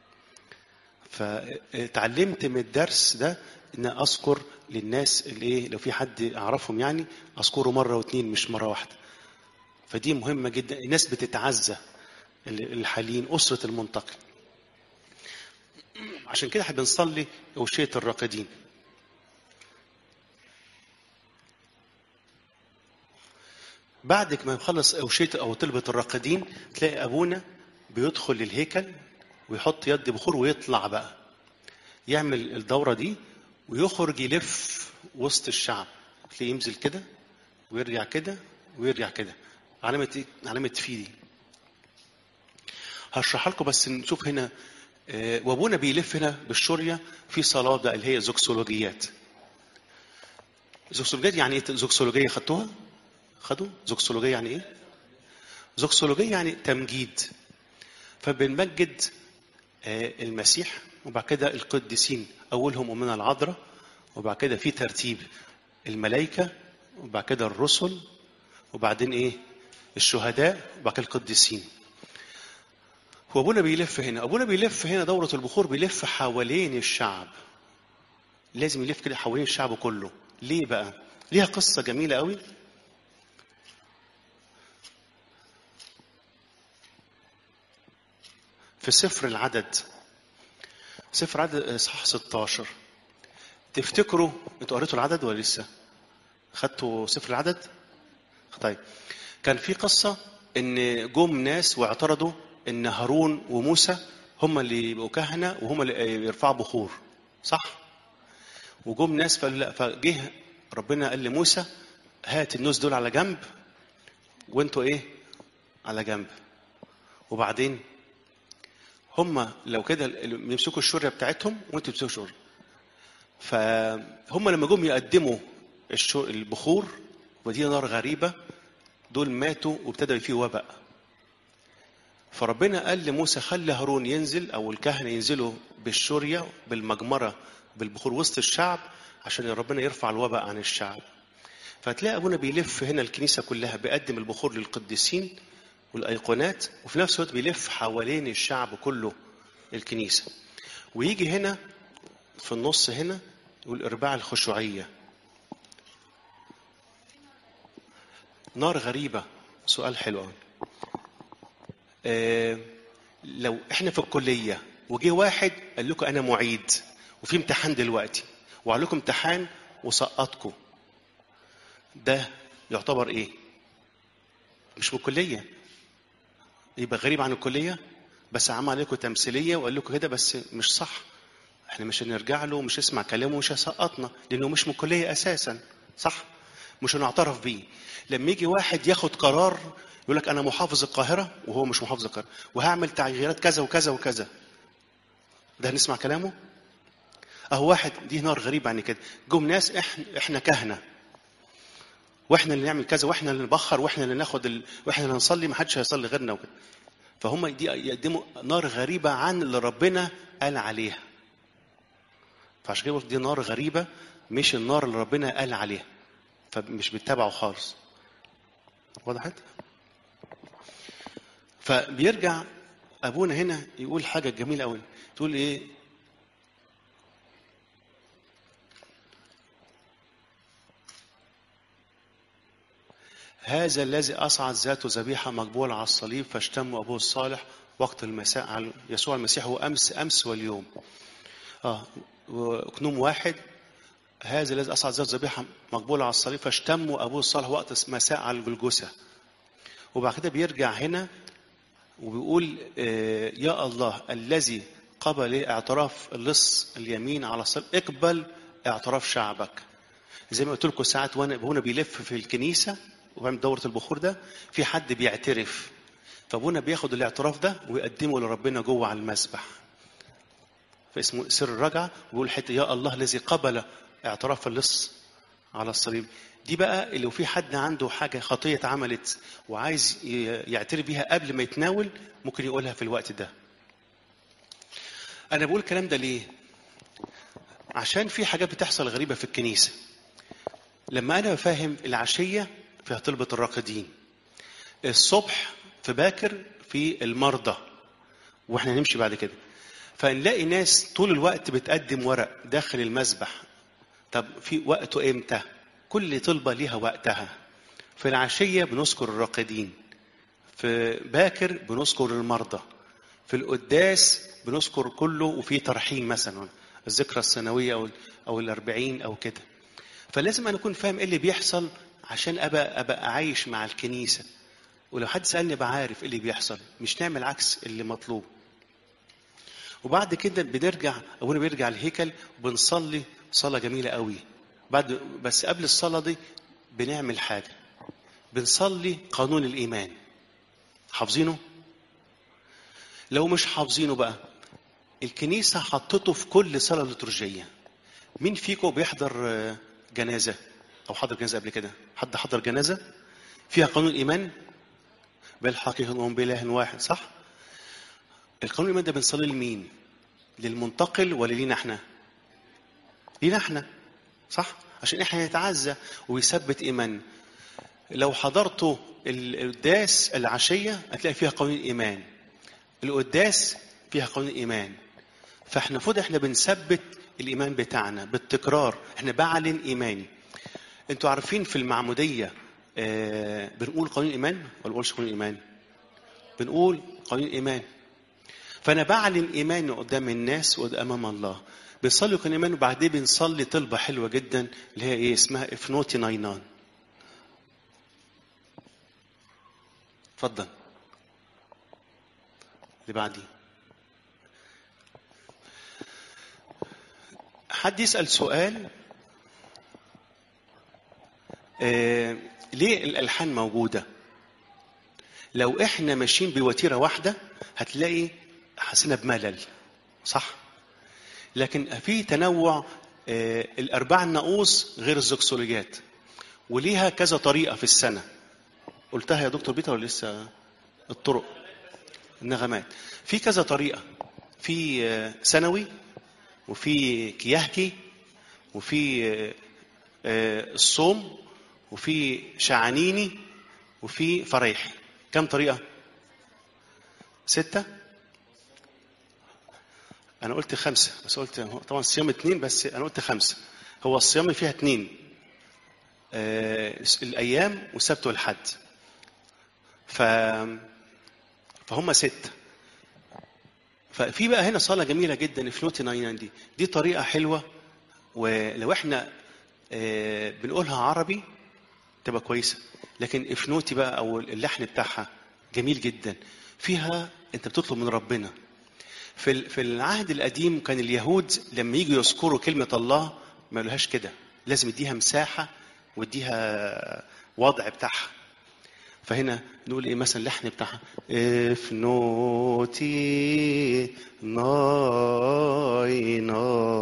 فتعلمت من الدرس ده ان اذكر للناس اللي ايه لو في حد اعرفهم يعني اذكره مره واتنين مش مره واحده فدي مهمه جدا الناس بتتعزى الحالين اسره المنتقل عشان كده احنا بنصلي أوشية الراقدين بعد ما يخلص أوشية أو طلبة الراقدين تلاقي أبونا بيدخل للهيكل ويحط يد بخور ويطلع بقى يعمل الدورة دي ويخرج يلف وسط الشعب تلاقيه ينزل كده ويرجع كده ويرجع كده علامة ايه؟ علامة في دي هشرح لكم بس نشوف هنا آه، وابونا بيلف هنا بالشورية في صلاة ده اللي هي زوكسولوجيات زوكسولوجيات يعني ايه زوكسولوجية خدتوها؟ خدوا؟ زوكسولوجية يعني ايه؟ زوكسولوجية يعني تمجيد فبنمجد آه، المسيح وبعد كده القديسين أولهم أمنا العذراء وبعد كده في ترتيب الملائكة وبعد كده الرسل وبعدين ايه؟ الشهداء وبعد كده القديسين وابونا بيلف هنا ابونا بيلف هنا دورة البخور بيلف حوالين الشعب لازم يلف كده حوالين الشعب كله ليه بقى ليها قصة جميلة قوي في سفر العدد سفر عدد اصحاح 16 تفتكروا انتوا قريتوا العدد ولا لسه خدتوا سفر العدد طيب كان في قصة ان جم ناس واعترضوا ان هارون وموسى هم اللي يبقوا كهنة وهم اللي يرفعوا بخور صح وجم ناس فقال لا فجه ربنا قال لموسى هات الناس دول على جنب وانتوا ايه على جنب وبعدين هم لو كده يمسكوا الشوريه بتاعتهم وانتوا تمسكوا الشوريه فهم لما جم يقدموا الشو- البخور ودي نار غريبه دول ماتوا وابتدى فيه وباء فربنا قال لموسى خلي هارون ينزل او الكهنه ينزلوا بالشوريه بالمجمره بالبخور وسط الشعب عشان ربنا يرفع الوباء عن الشعب فتلاقي ابونا بيلف هنا الكنيسه كلها بيقدم البخور للقديسين والايقونات وفي نفس الوقت بيلف حوالين الشعب كله الكنيسه ويجي هنا في النص هنا يقول ارباع الخشوعيه نار غريبه سؤال حلو قوي آه، لو احنا في الكليه وجه واحد قال لكم انا معيد وفي امتحان دلوقتي وعليكم امتحان وسقطكم ده يعتبر ايه مش من الكليه يبقى غريب عن الكليه بس عمل عليكم تمثيليه وقال لكم كده بس مش صح احنا مش هنرجع له ومش هنسمع كلامه ومش هيسقطنا لانه مش من الكليه اساسا صح مش هنعترف بيه لما يجي واحد ياخد قرار يقول لك انا محافظ القاهره وهو مش محافظ القاهره وهعمل تغييرات كذا وكذا وكذا ده هنسمع كلامه اهو واحد دي نار غريبه عن كده جم ناس احنا احنا كهنه واحنا اللي نعمل كذا واحنا اللي نبخر واحنا اللي ناخد ال... واحنا اللي نصلي ما حدش هيصلي غيرنا وكده فهم دي يقدموا نار غريبه عن اللي ربنا قال عليها فعشان كده قلت دي نار غريبه مش النار اللي ربنا قال عليها فمش بيتبعوا خالص وضحت فبيرجع ابونا هنا يقول حاجه جميله قوي تقول ايه هذا الذي أصعد ذاته ذبيحة مقبولة على الصليب فاشتم أبوه الصالح وقت المساء على يسوع المسيح هو أمس أمس واليوم آه وكنوم واحد هذا الذي أصعد ذاته ذبيحة مقبولة على الصليب فاشتم أبوه الصالح وقت مساء على الجلجسة وبعد كده بيرجع هنا وبيقول آه، يا الله الذي قبل اعتراف اللص اليمين على الصليب اقبل اعتراف شعبك زي ما قلت لكم ساعات وانا ابونا بيلف في الكنيسه وبعمل دوره البخور ده في حد بيعترف فابونا بياخد الاعتراف ده ويقدمه لربنا جوه على المسبح فاسمه سر الرجعه ويقول حته يا الله الذي قبل اعتراف اللص على الصليب دي بقى لو في حد عنده حاجه خطيه اتعملت وعايز ي- يعترف بيها قبل ما يتناول ممكن يقولها في الوقت ده انا بقول الكلام ده ليه عشان في حاجات بتحصل غريبه في الكنيسه لما انا فاهم العشيه فيها طلبه الراقدين الصبح في باكر في المرضى واحنا نمشي بعد كده فنلاقي ناس طول الوقت بتقدم ورق داخل المسبح طب في وقته امتى كل طلبه ليها وقتها في العشيه بنذكر الراقدين في باكر بنذكر المرضى في القداس بنذكر كله وفي ترحيم مثلا الذكرى السنويه او او الأربعين او كده فلازم انا اكون فاهم ايه اللي بيحصل عشان ابقى ابقى عايش مع الكنيسه ولو حد سالني ابقى عارف ايه اللي بيحصل مش نعمل عكس اللي مطلوب وبعد كده بنرجع ابونا بيرجع الهيكل وبنصلي صلاه جميله قوي بعد بس قبل الصلاه دي بنعمل حاجه بنصلي قانون الايمان حافظينه لو مش حافظينه بقى الكنيسه حطته في كل صلاه ليتورجيه مين فيكم بيحضر آه، جنازه او حضر جنازه قبل كده حد حضر جنازه فيها قانون الايمان بالحقيقه نؤمن باله واحد صح القانون الايمان ده بنصلي لمين للمنتقل ولا لينا احنا لينا احنا صح عشان احنا نتعزى ويثبت ايماننا لو حضرتوا القداس العشيه هتلاقي فيها قانون الايمان القداس فيها قانون الايمان فاحنا المفروض احنا بنثبت الايمان بتاعنا بالتكرار احنا بعلن ايماني انتوا عارفين في المعموديه آه بنقول قانون الايمان ولا بنقولش قانون الايمان بنقول قانون الايمان فانا بعلن ايماني قدام الناس وامام الله بنصلي قانون الايمان وبعدين بنصلي طلبه حلوه جدا اللي هي ايه اسمها افنوتي ناينان اتفضل اللي بعديه حد يسأل سؤال آه ليه الألحان موجودة لو احنا ماشيين بوتيرة واحدة هتلاقي حسنا بملل صح لكن في تنوع آه الأرباع الناقوس غير الزوكسوليات وليها كذا طريقة في السنة قلتها يا دكتور بيتر ولا لسه الطرق النغمات في كذا طريقة في آه، سنوي وفي كيهكي وفي آه، آه، الصوم وفي شعانيني وفي فريحي كم طريقة؟ ستة؟ أنا قلت خمسة بس قلت طبعا الصيام اتنين بس أنا قلت خمسة هو الصيام فيها اتنين آه، الأيام والسبت والحد ف فهم ستة ففي بقى هنا صلاة جميلة جدا فلوتي ناينان دي دي طريقة حلوة ولو احنا آه، بنقولها عربي تبقى كويسة لكن افنوتي بقى او اللحن بتاعها جميل جدا فيها انت بتطلب من ربنا في ال- في العهد القديم كان اليهود لما يجوا يذكروا كلمة الله ما يقولهاش كده لازم يديها مساحة ويديها وضع بتاعها فهنا نقول ايه مثلا اللحن بتاعها افنوتي ناينا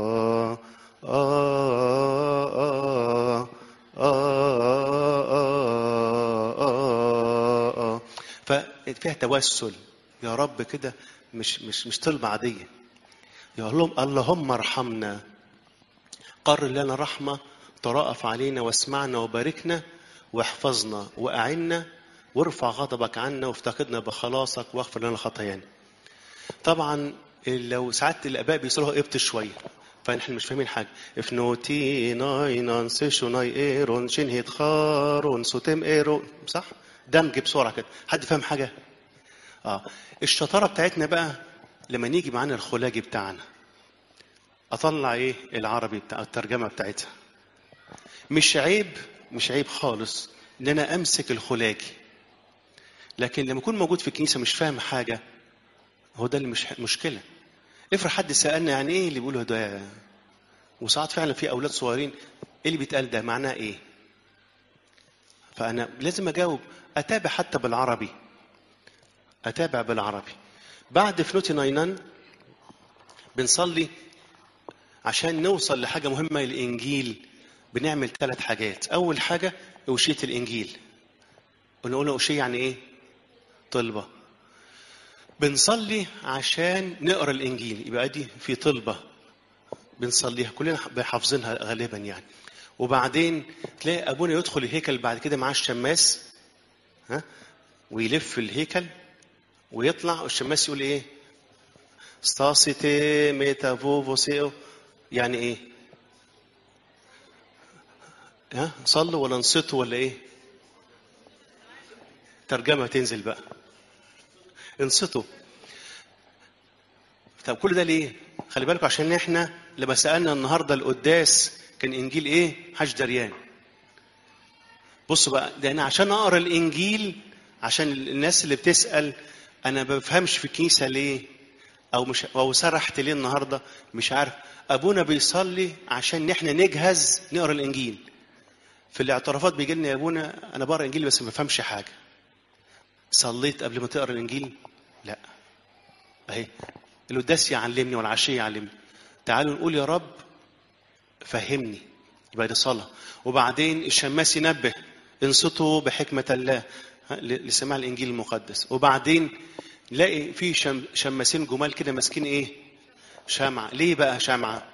آه آه آه آه آه. ففيها توسل يا رب كده مش مش مش طلبة عادية يقول لهم اللهم ارحمنا قرر لنا رحمة ترأف علينا واسمعنا وباركنا واحفظنا وأعنا وارفع غضبك عنا وافتقدنا بخلاصك واغفر لنا خطايانا طبعا لو ساعات الاباء بيصلوها ابت شويه فنحن مش فاهمين حاجه افنوتي ناينان سيشو ناي ايرون شنهيت خارون سوتم ايرون صح دمج بسرعه كده حد فاهم حاجه اه الشطاره بتاعتنا بقى لما نيجي معانا الخلاجي بتاعنا اطلع ايه العربي بتاع الترجمه بتاعتها مش عيب مش عيب خالص ان انا امسك الخلاجي لكن لما اكون موجود في الكنيسه مش فاهم حاجه هو ده اللي مش مشكله افرض حد سالنا يعني ايه اللي بيقوله ده وساعات فعلا في اولاد صغيرين ايه اللي بيتقال ده معناه ايه فانا لازم اجاوب اتابع حتى بالعربي اتابع بالعربي بعد فنوتي ناينان بنصلي عشان نوصل لحاجه مهمه الانجيل بنعمل ثلاث حاجات اول حاجه اوشيه الانجيل ونقول اوشيه يعني ايه طلبه بنصلي عشان نقرا الانجيل يبقى دي في طلبه بنصليها كلنا حافظينها غالبا يعني وبعدين تلاقي ابونا يدخل الهيكل بعد كده معاه الشماس ها ويلف الهيكل ويطلع والشماس يقول ايه ستاسيتي ميتافوفوسيو يعني ايه ها صلوا ولا انصتوا ولا ايه ترجمه تنزل بقى انصتوا طب كل ده ليه خلي بالكم عشان احنا لما سالنا النهارده القداس كان انجيل ايه حاج دريان بصوا بقى ده انا عشان اقرا الانجيل عشان الناس اللي بتسال انا ما بفهمش في الكنيسه ليه او مش او سرحت ليه النهارده مش عارف ابونا بيصلي عشان احنا نجهز نقرا الانجيل في الاعترافات بيجي لنا يا ابونا انا بقرا انجيل بس ما بفهمش حاجه صليت قبل ما تقرا الانجيل لا اهي القداس يعلمني والعشيه يعلمني تعالوا نقول يا رب فهمني يبقى دي صلاه وبعدين الشماس ينبه انصتوا بحكمه الله لسماع الانجيل المقدس وبعدين نلاقي في شم شماسين جمال كده ماسكين ايه شمعة ليه بقى شمعة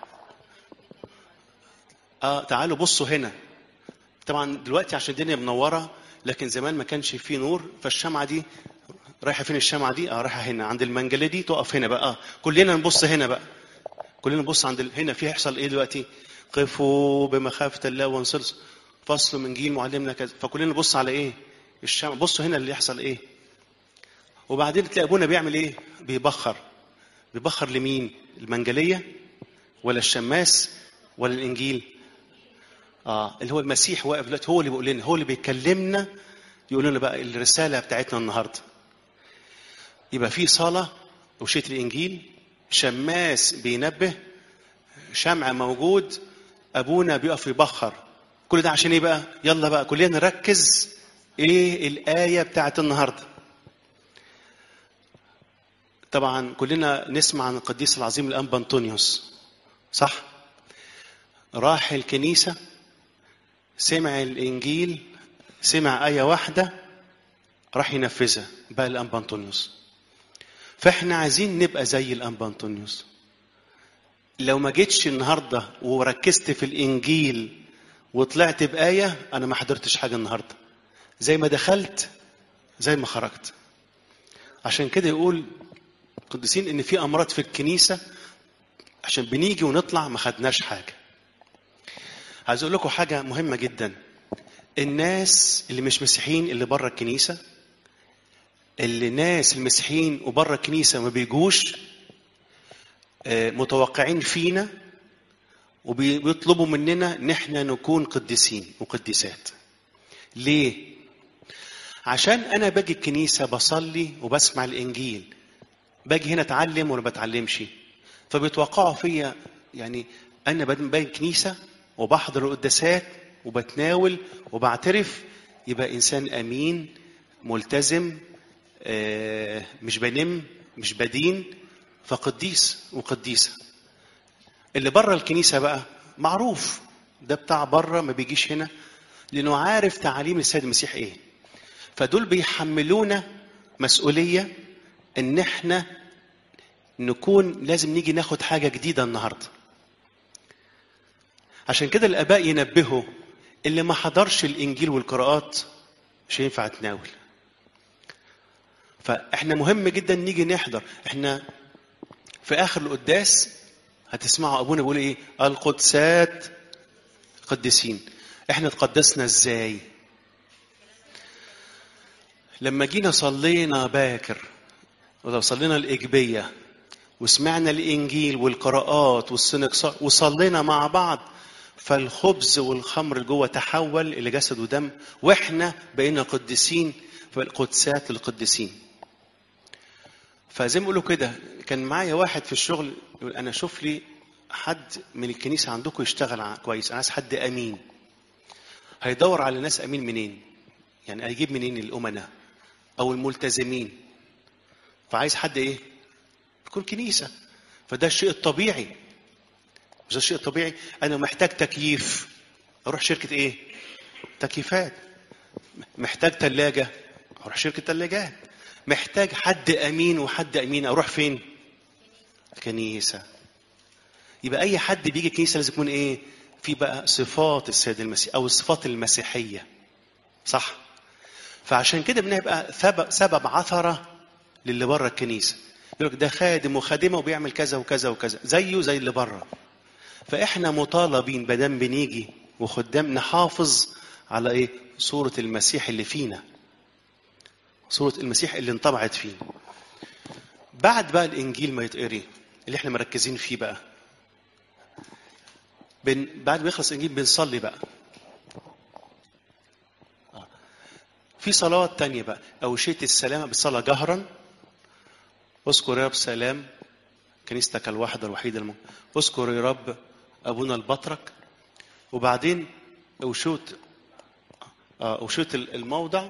اه تعالوا بصوا هنا طبعا دلوقتي عشان الدنيا منورة لكن زمان ما كانش فيه نور فالشمعة دي رايحة فين الشمعة دي اه رايحة هنا عند المنجلة دي تقف هنا بقى آه. كلنا نبص هنا بقى كلنا نبص عند ال... هنا في هيحصل ايه دلوقتي قفوا بمخافة الله وانصرصوا فصل من جيل معلمنا كذا فكلنا نبص على ايه الشمع بصوا هنا اللي يحصل ايه وبعدين تلاقي ابونا بيعمل ايه بيبخر بيبخر لمين المنجليه ولا الشماس ولا الانجيل اه اللي هو المسيح واقف دلوقتي هو اللي بيقول لنا هو اللي بيكلمنا يقول لنا بقى الرساله بتاعتنا النهارده يبقى في صلاه وشية الانجيل شماس بينبه شمع موجود ابونا بيقف يبخر كل ده عشان ايه بقى يلا بقى كلنا نركز ايه الايه بتاعت النهارده طبعا كلنا نسمع عن القديس العظيم الانبا انطونيوس صح راح الكنيسه سمع الانجيل سمع ايه واحده راح ينفذها بقى الانبا انطونيوس فاحنا عايزين نبقى زي الانبا انطونيوس لو ما جيتش النهارده وركزت في الانجيل وطلعت بايه انا ما حضرتش حاجه النهارده زي ما دخلت زي ما خرجت عشان كده يقول القديسين ان في امراض في الكنيسه عشان بنيجي ونطلع ما خدناش حاجه عايز اقول لكم حاجه مهمه جدا الناس اللي مش مسيحيين اللي بره الكنيسه اللي ناس المسيحيين وبره الكنيسه ما بيجوش متوقعين فينا وبيطلبوا مننا ان احنا نكون قديسين وقديسات ليه عشان انا باجي الكنيسه بصلي وبسمع الانجيل باجي هنا اتعلم ولا بتعلمش فبيتوقعوا فيا يعني انا باجي الكنيسه وبحضر القداسات وبتناول وبعترف يبقى انسان امين ملتزم آه مش بنم مش بدين فقديس وقديسه اللي بره الكنيسه بقى معروف ده بتاع بره ما بيجيش هنا لانه عارف تعاليم السيد المسيح ايه فدول بيحملونا مسؤوليه ان احنا نكون لازم نيجي ناخد حاجه جديده النهارده عشان كده الاباء ينبهوا اللي ما حضرش الانجيل والقراءات مش هينفع تناول فاحنا مهم جدا نيجي نحضر احنا في اخر القداس هتسمعوا ابونا بيقول ايه القدسات قديسين احنا تقدسنا ازاي لما جينا صلينا باكر ولو صلينا الإجبية وسمعنا الإنجيل والقراءات والسنكسار وصلينا مع بعض فالخبز والخمر اللي جوه تحول إلى جسد ودم وإحنا بقينا قديسين فالقدسات للقديسين فزي ما بيقولوا كده كان معايا واحد في الشغل يقول أنا شوف لي حد من الكنيسه عندكم يشتغل ع- كويس انا عايز حد امين هيدور على ناس امين منين يعني هيجيب منين الامناء او الملتزمين فعايز حد ايه يكون كنيسه فده الشيء الطبيعي مش ده الشيء الطبيعي انا محتاج تكييف اروح شركه ايه تكييفات محتاج ثلاجه اروح شركه ثلاجات محتاج حد امين وحد امين اروح فين كنيسه يبقى اي حد بيجي كنيسه لازم يكون ايه في بقى صفات السيد المسيح او الصفات المسيحيه صح فعشان كده بنبقى سبب, سبب عثره للي بره الكنيسه يقول لك ده خادم وخادمه وبيعمل كذا وكذا وكذا زيه زي اللي بره فاحنا مطالبين بدل بنيجي وخدام نحافظ على ايه صوره المسيح اللي فينا صوره المسيح اللي انطبعت فينا بعد بقى الانجيل ما يتقري اللي احنا مركزين فيه بقى بن بعد ما يخلص الانجيل بنصلي بقى آه. في صلوات تانية بقى أوشية السلامة بالصلاة جهرا اذكر يا رب سلام كنيستك الواحدة الوحيدة الم... اذكر يا رب أبونا البطرك وبعدين أوشوت آه، أوشوت الموضع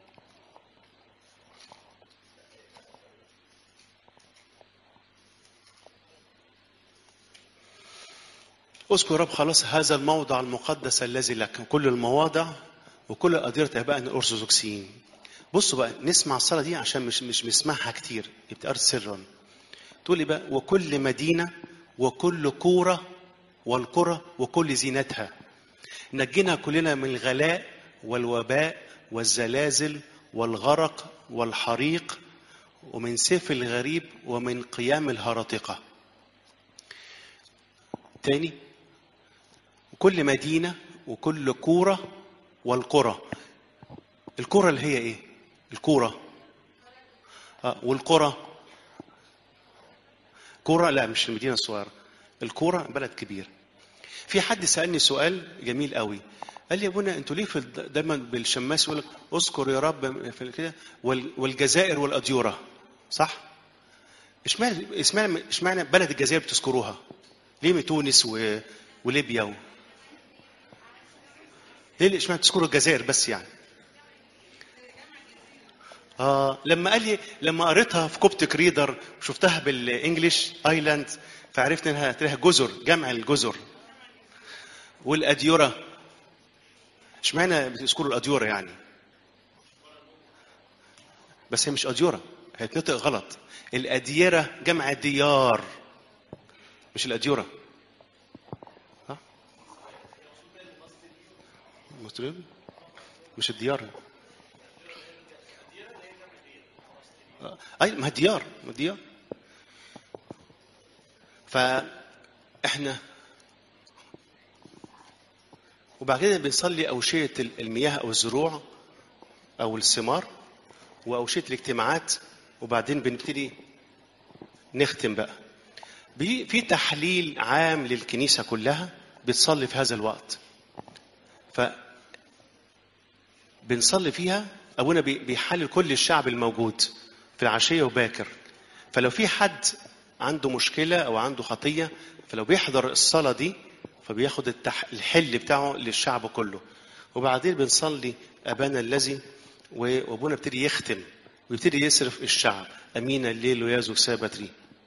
اذكر رب خلاص هذا الموضع المقدس الذي لك كل المواضع وكل أديرة آبائنا الأرثوذكسيين بصوا بقى نسمع الصلاة دي عشان مش مش بنسمعها كتير بتقرا سرا تقول لي بقى وكل مدينة وكل كورة والقرى وكل زينتها نجينا كلنا من الغلاء والوباء والزلازل والغرق والحريق ومن سيف الغريب ومن قيام الهرطقة تاني كل مدينة وكل كورة والقرى القرى اللي هي ايه الكورة آه والقرى كورة لا مش المدينة الصغيرة الكورة بلد كبير في حد سألني سؤال جميل قوي قال لي يا ابونا انتوا ليه في الد- دايما بالشماس يقول لك اذكر يا رب في كده وال- والجزائر والاديوره صح؟ اشمعنى اشمعنى اشمعنى بلد الجزائر بتذكروها؟ ليه من تونس و... وليبيا و... ليه اشمعنى تذكروا الجزائر بس يعني؟ اه لما قال لي لما قريتها في كوبتك ريدر وشفتها بالانجلش ايلاند فعرفت انها تلاقيها جزر جمع الجزر والاديوره اشمعنى بتذكروا الاديوره يعني بس هي مش اديوره هي تنطق غلط الاديره جمع ديار مش الاديوره ها مصريين مش الديار آه، اي ما هي ديار ما ديار فاحنا وبعد كده بنصلي أوشية المياه أو الزروع أو الثمار وأوشية الاجتماعات وبعدين بنبتدي نختم بقى بي- في تحليل عام للكنيسة كلها بتصلي في هذا الوقت ف بنصلي فيها أبونا بي- بيحلل كل الشعب الموجود في العشية وباكر فلو في حد عنده مشكلة أو عنده خطية فلو بيحضر الصلاة دي فبياخد التح... الحل بتاعه للشعب كله وبعدين بنصلي أبانا الذي و- وأبونا ابتدي يختم ويبتدي يصرف الشعب أمين الليل ويازو سابتري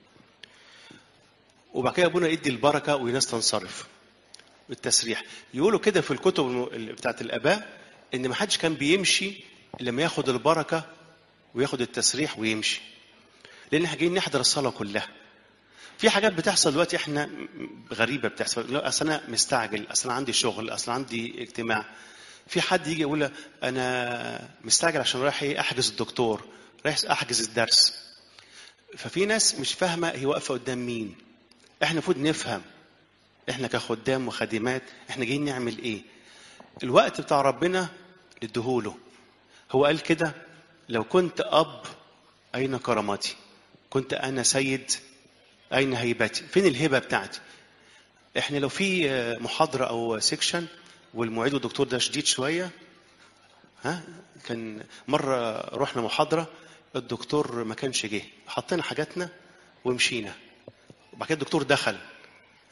وبعد كده أبونا يدي البركة والناس تنصرف بالتسريح يقولوا كده في الكتب الم- بتاعت الآباء إن ما حدش كان بيمشي إلا لما ياخد البركة وياخد التسريح ويمشي لأن احنا جايين نحضر الصلاة كلها في حاجات بتحصل دلوقتي احنا غريبه بتحصل لا، اصل انا مستعجل اصل انا عندي شغل اصل عندي اجتماع في حد يجي يقول لك انا مستعجل عشان رايح ايه احجز الدكتور رايح احجز الدرس ففي ناس مش فاهمه هي واقفه قدام مين احنا المفروض نفهم احنا كخدام وخادمات احنا جايين نعمل ايه الوقت بتاع ربنا نديهوله هو قال كده لو كنت اب اين كرامتي كنت انا سيد أين هيبتي؟ فين الهبة بتاعتي؟ إحنا لو في محاضرة أو سيكشن والمعيد والدكتور ده شديد شوية ها كان مرة رحنا محاضرة الدكتور ما كانش جه حطينا حاجاتنا ومشينا وبعد كده الدكتور دخل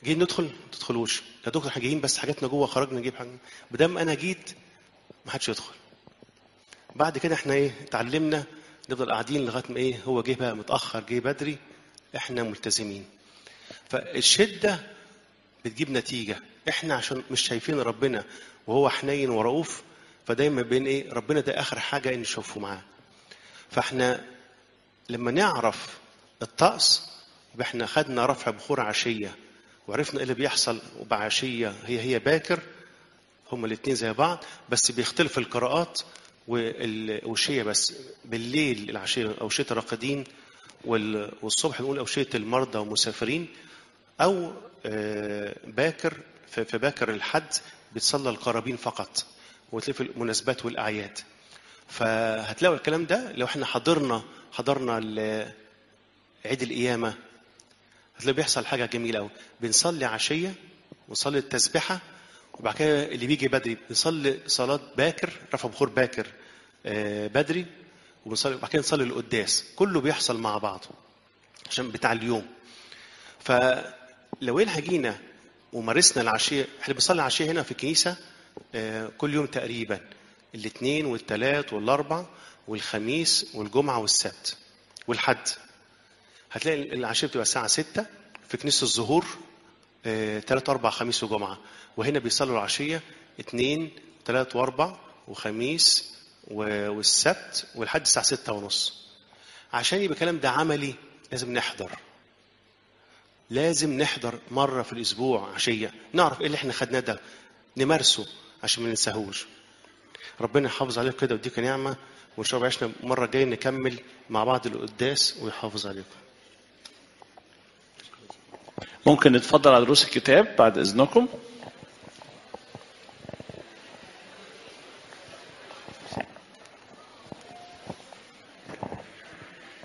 جايين ندخل ما تدخلوش يا دكتور احنا جايين بس حاجاتنا جوه خرجنا نجيب حاجه بدام انا جيت ما حدش يدخل بعد كده احنا ايه اتعلمنا نفضل قاعدين لغايه ما ايه هو جه بقى متاخر جه بدري احنا ملتزمين فالشده بتجيب نتيجه احنا عشان مش شايفين ربنا وهو حنين ورؤوف فدايما بين ايه ربنا ده اخر حاجه نشوفه معاه فاحنا لما نعرف الطقس يبقى احنا خدنا رفع بخور عشيه وعرفنا ايه اللي بيحصل وبعشيه هي هي باكر هما الاثنين زي بعض بس بيختلف القراءات والشية بس بالليل العشية أوشية الراقدين والصبح نقول أوشية المرضى والمسافرين أو باكر في باكر الحد بتصلى القرابين فقط وتلاقي في المناسبات والأعياد فهتلاقوا الكلام ده لو احنا حضرنا حضرنا عيد القيامة هتلاقي بيحصل حاجة جميلة أوي بنصلي عشية ونصلي التسبحة وبعد كده اللي بيجي بدري بنصلي صلاة باكر رفع بخور باكر بدري وبنصلي وبعد كده نصلي القداس كله بيحصل مع بعضه عشان بتاع اليوم فلو احنا جينا ومارسنا العشية احنا بنصلي العشية هنا في الكنيسة كل يوم تقريبا الاثنين والثلاث والاربع والخميس والجمعة والسبت والحد هتلاقي العشية بتبقى الساعة 6 في كنيسة الظهور ثلاث أربع خميس وجمعة وهنا بيصلوا العشية اثنين ثلاث وأربع وخميس والسبت والحد الساعة ستة ونص عشان يبقى الكلام ده عملي لازم نحضر لازم نحضر مرة في الأسبوع عشية نعرف إيه اللي إحنا خدناه ده نمارسه عشان ما ننساهوش ربنا يحافظ عليكم كده ويديك نعمة وإن شاء الله عشنا مرة جاية نكمل مع بعض القداس ويحافظ عليكم ممكن نتفضل على رؤوس الكتاب بعد إذنكم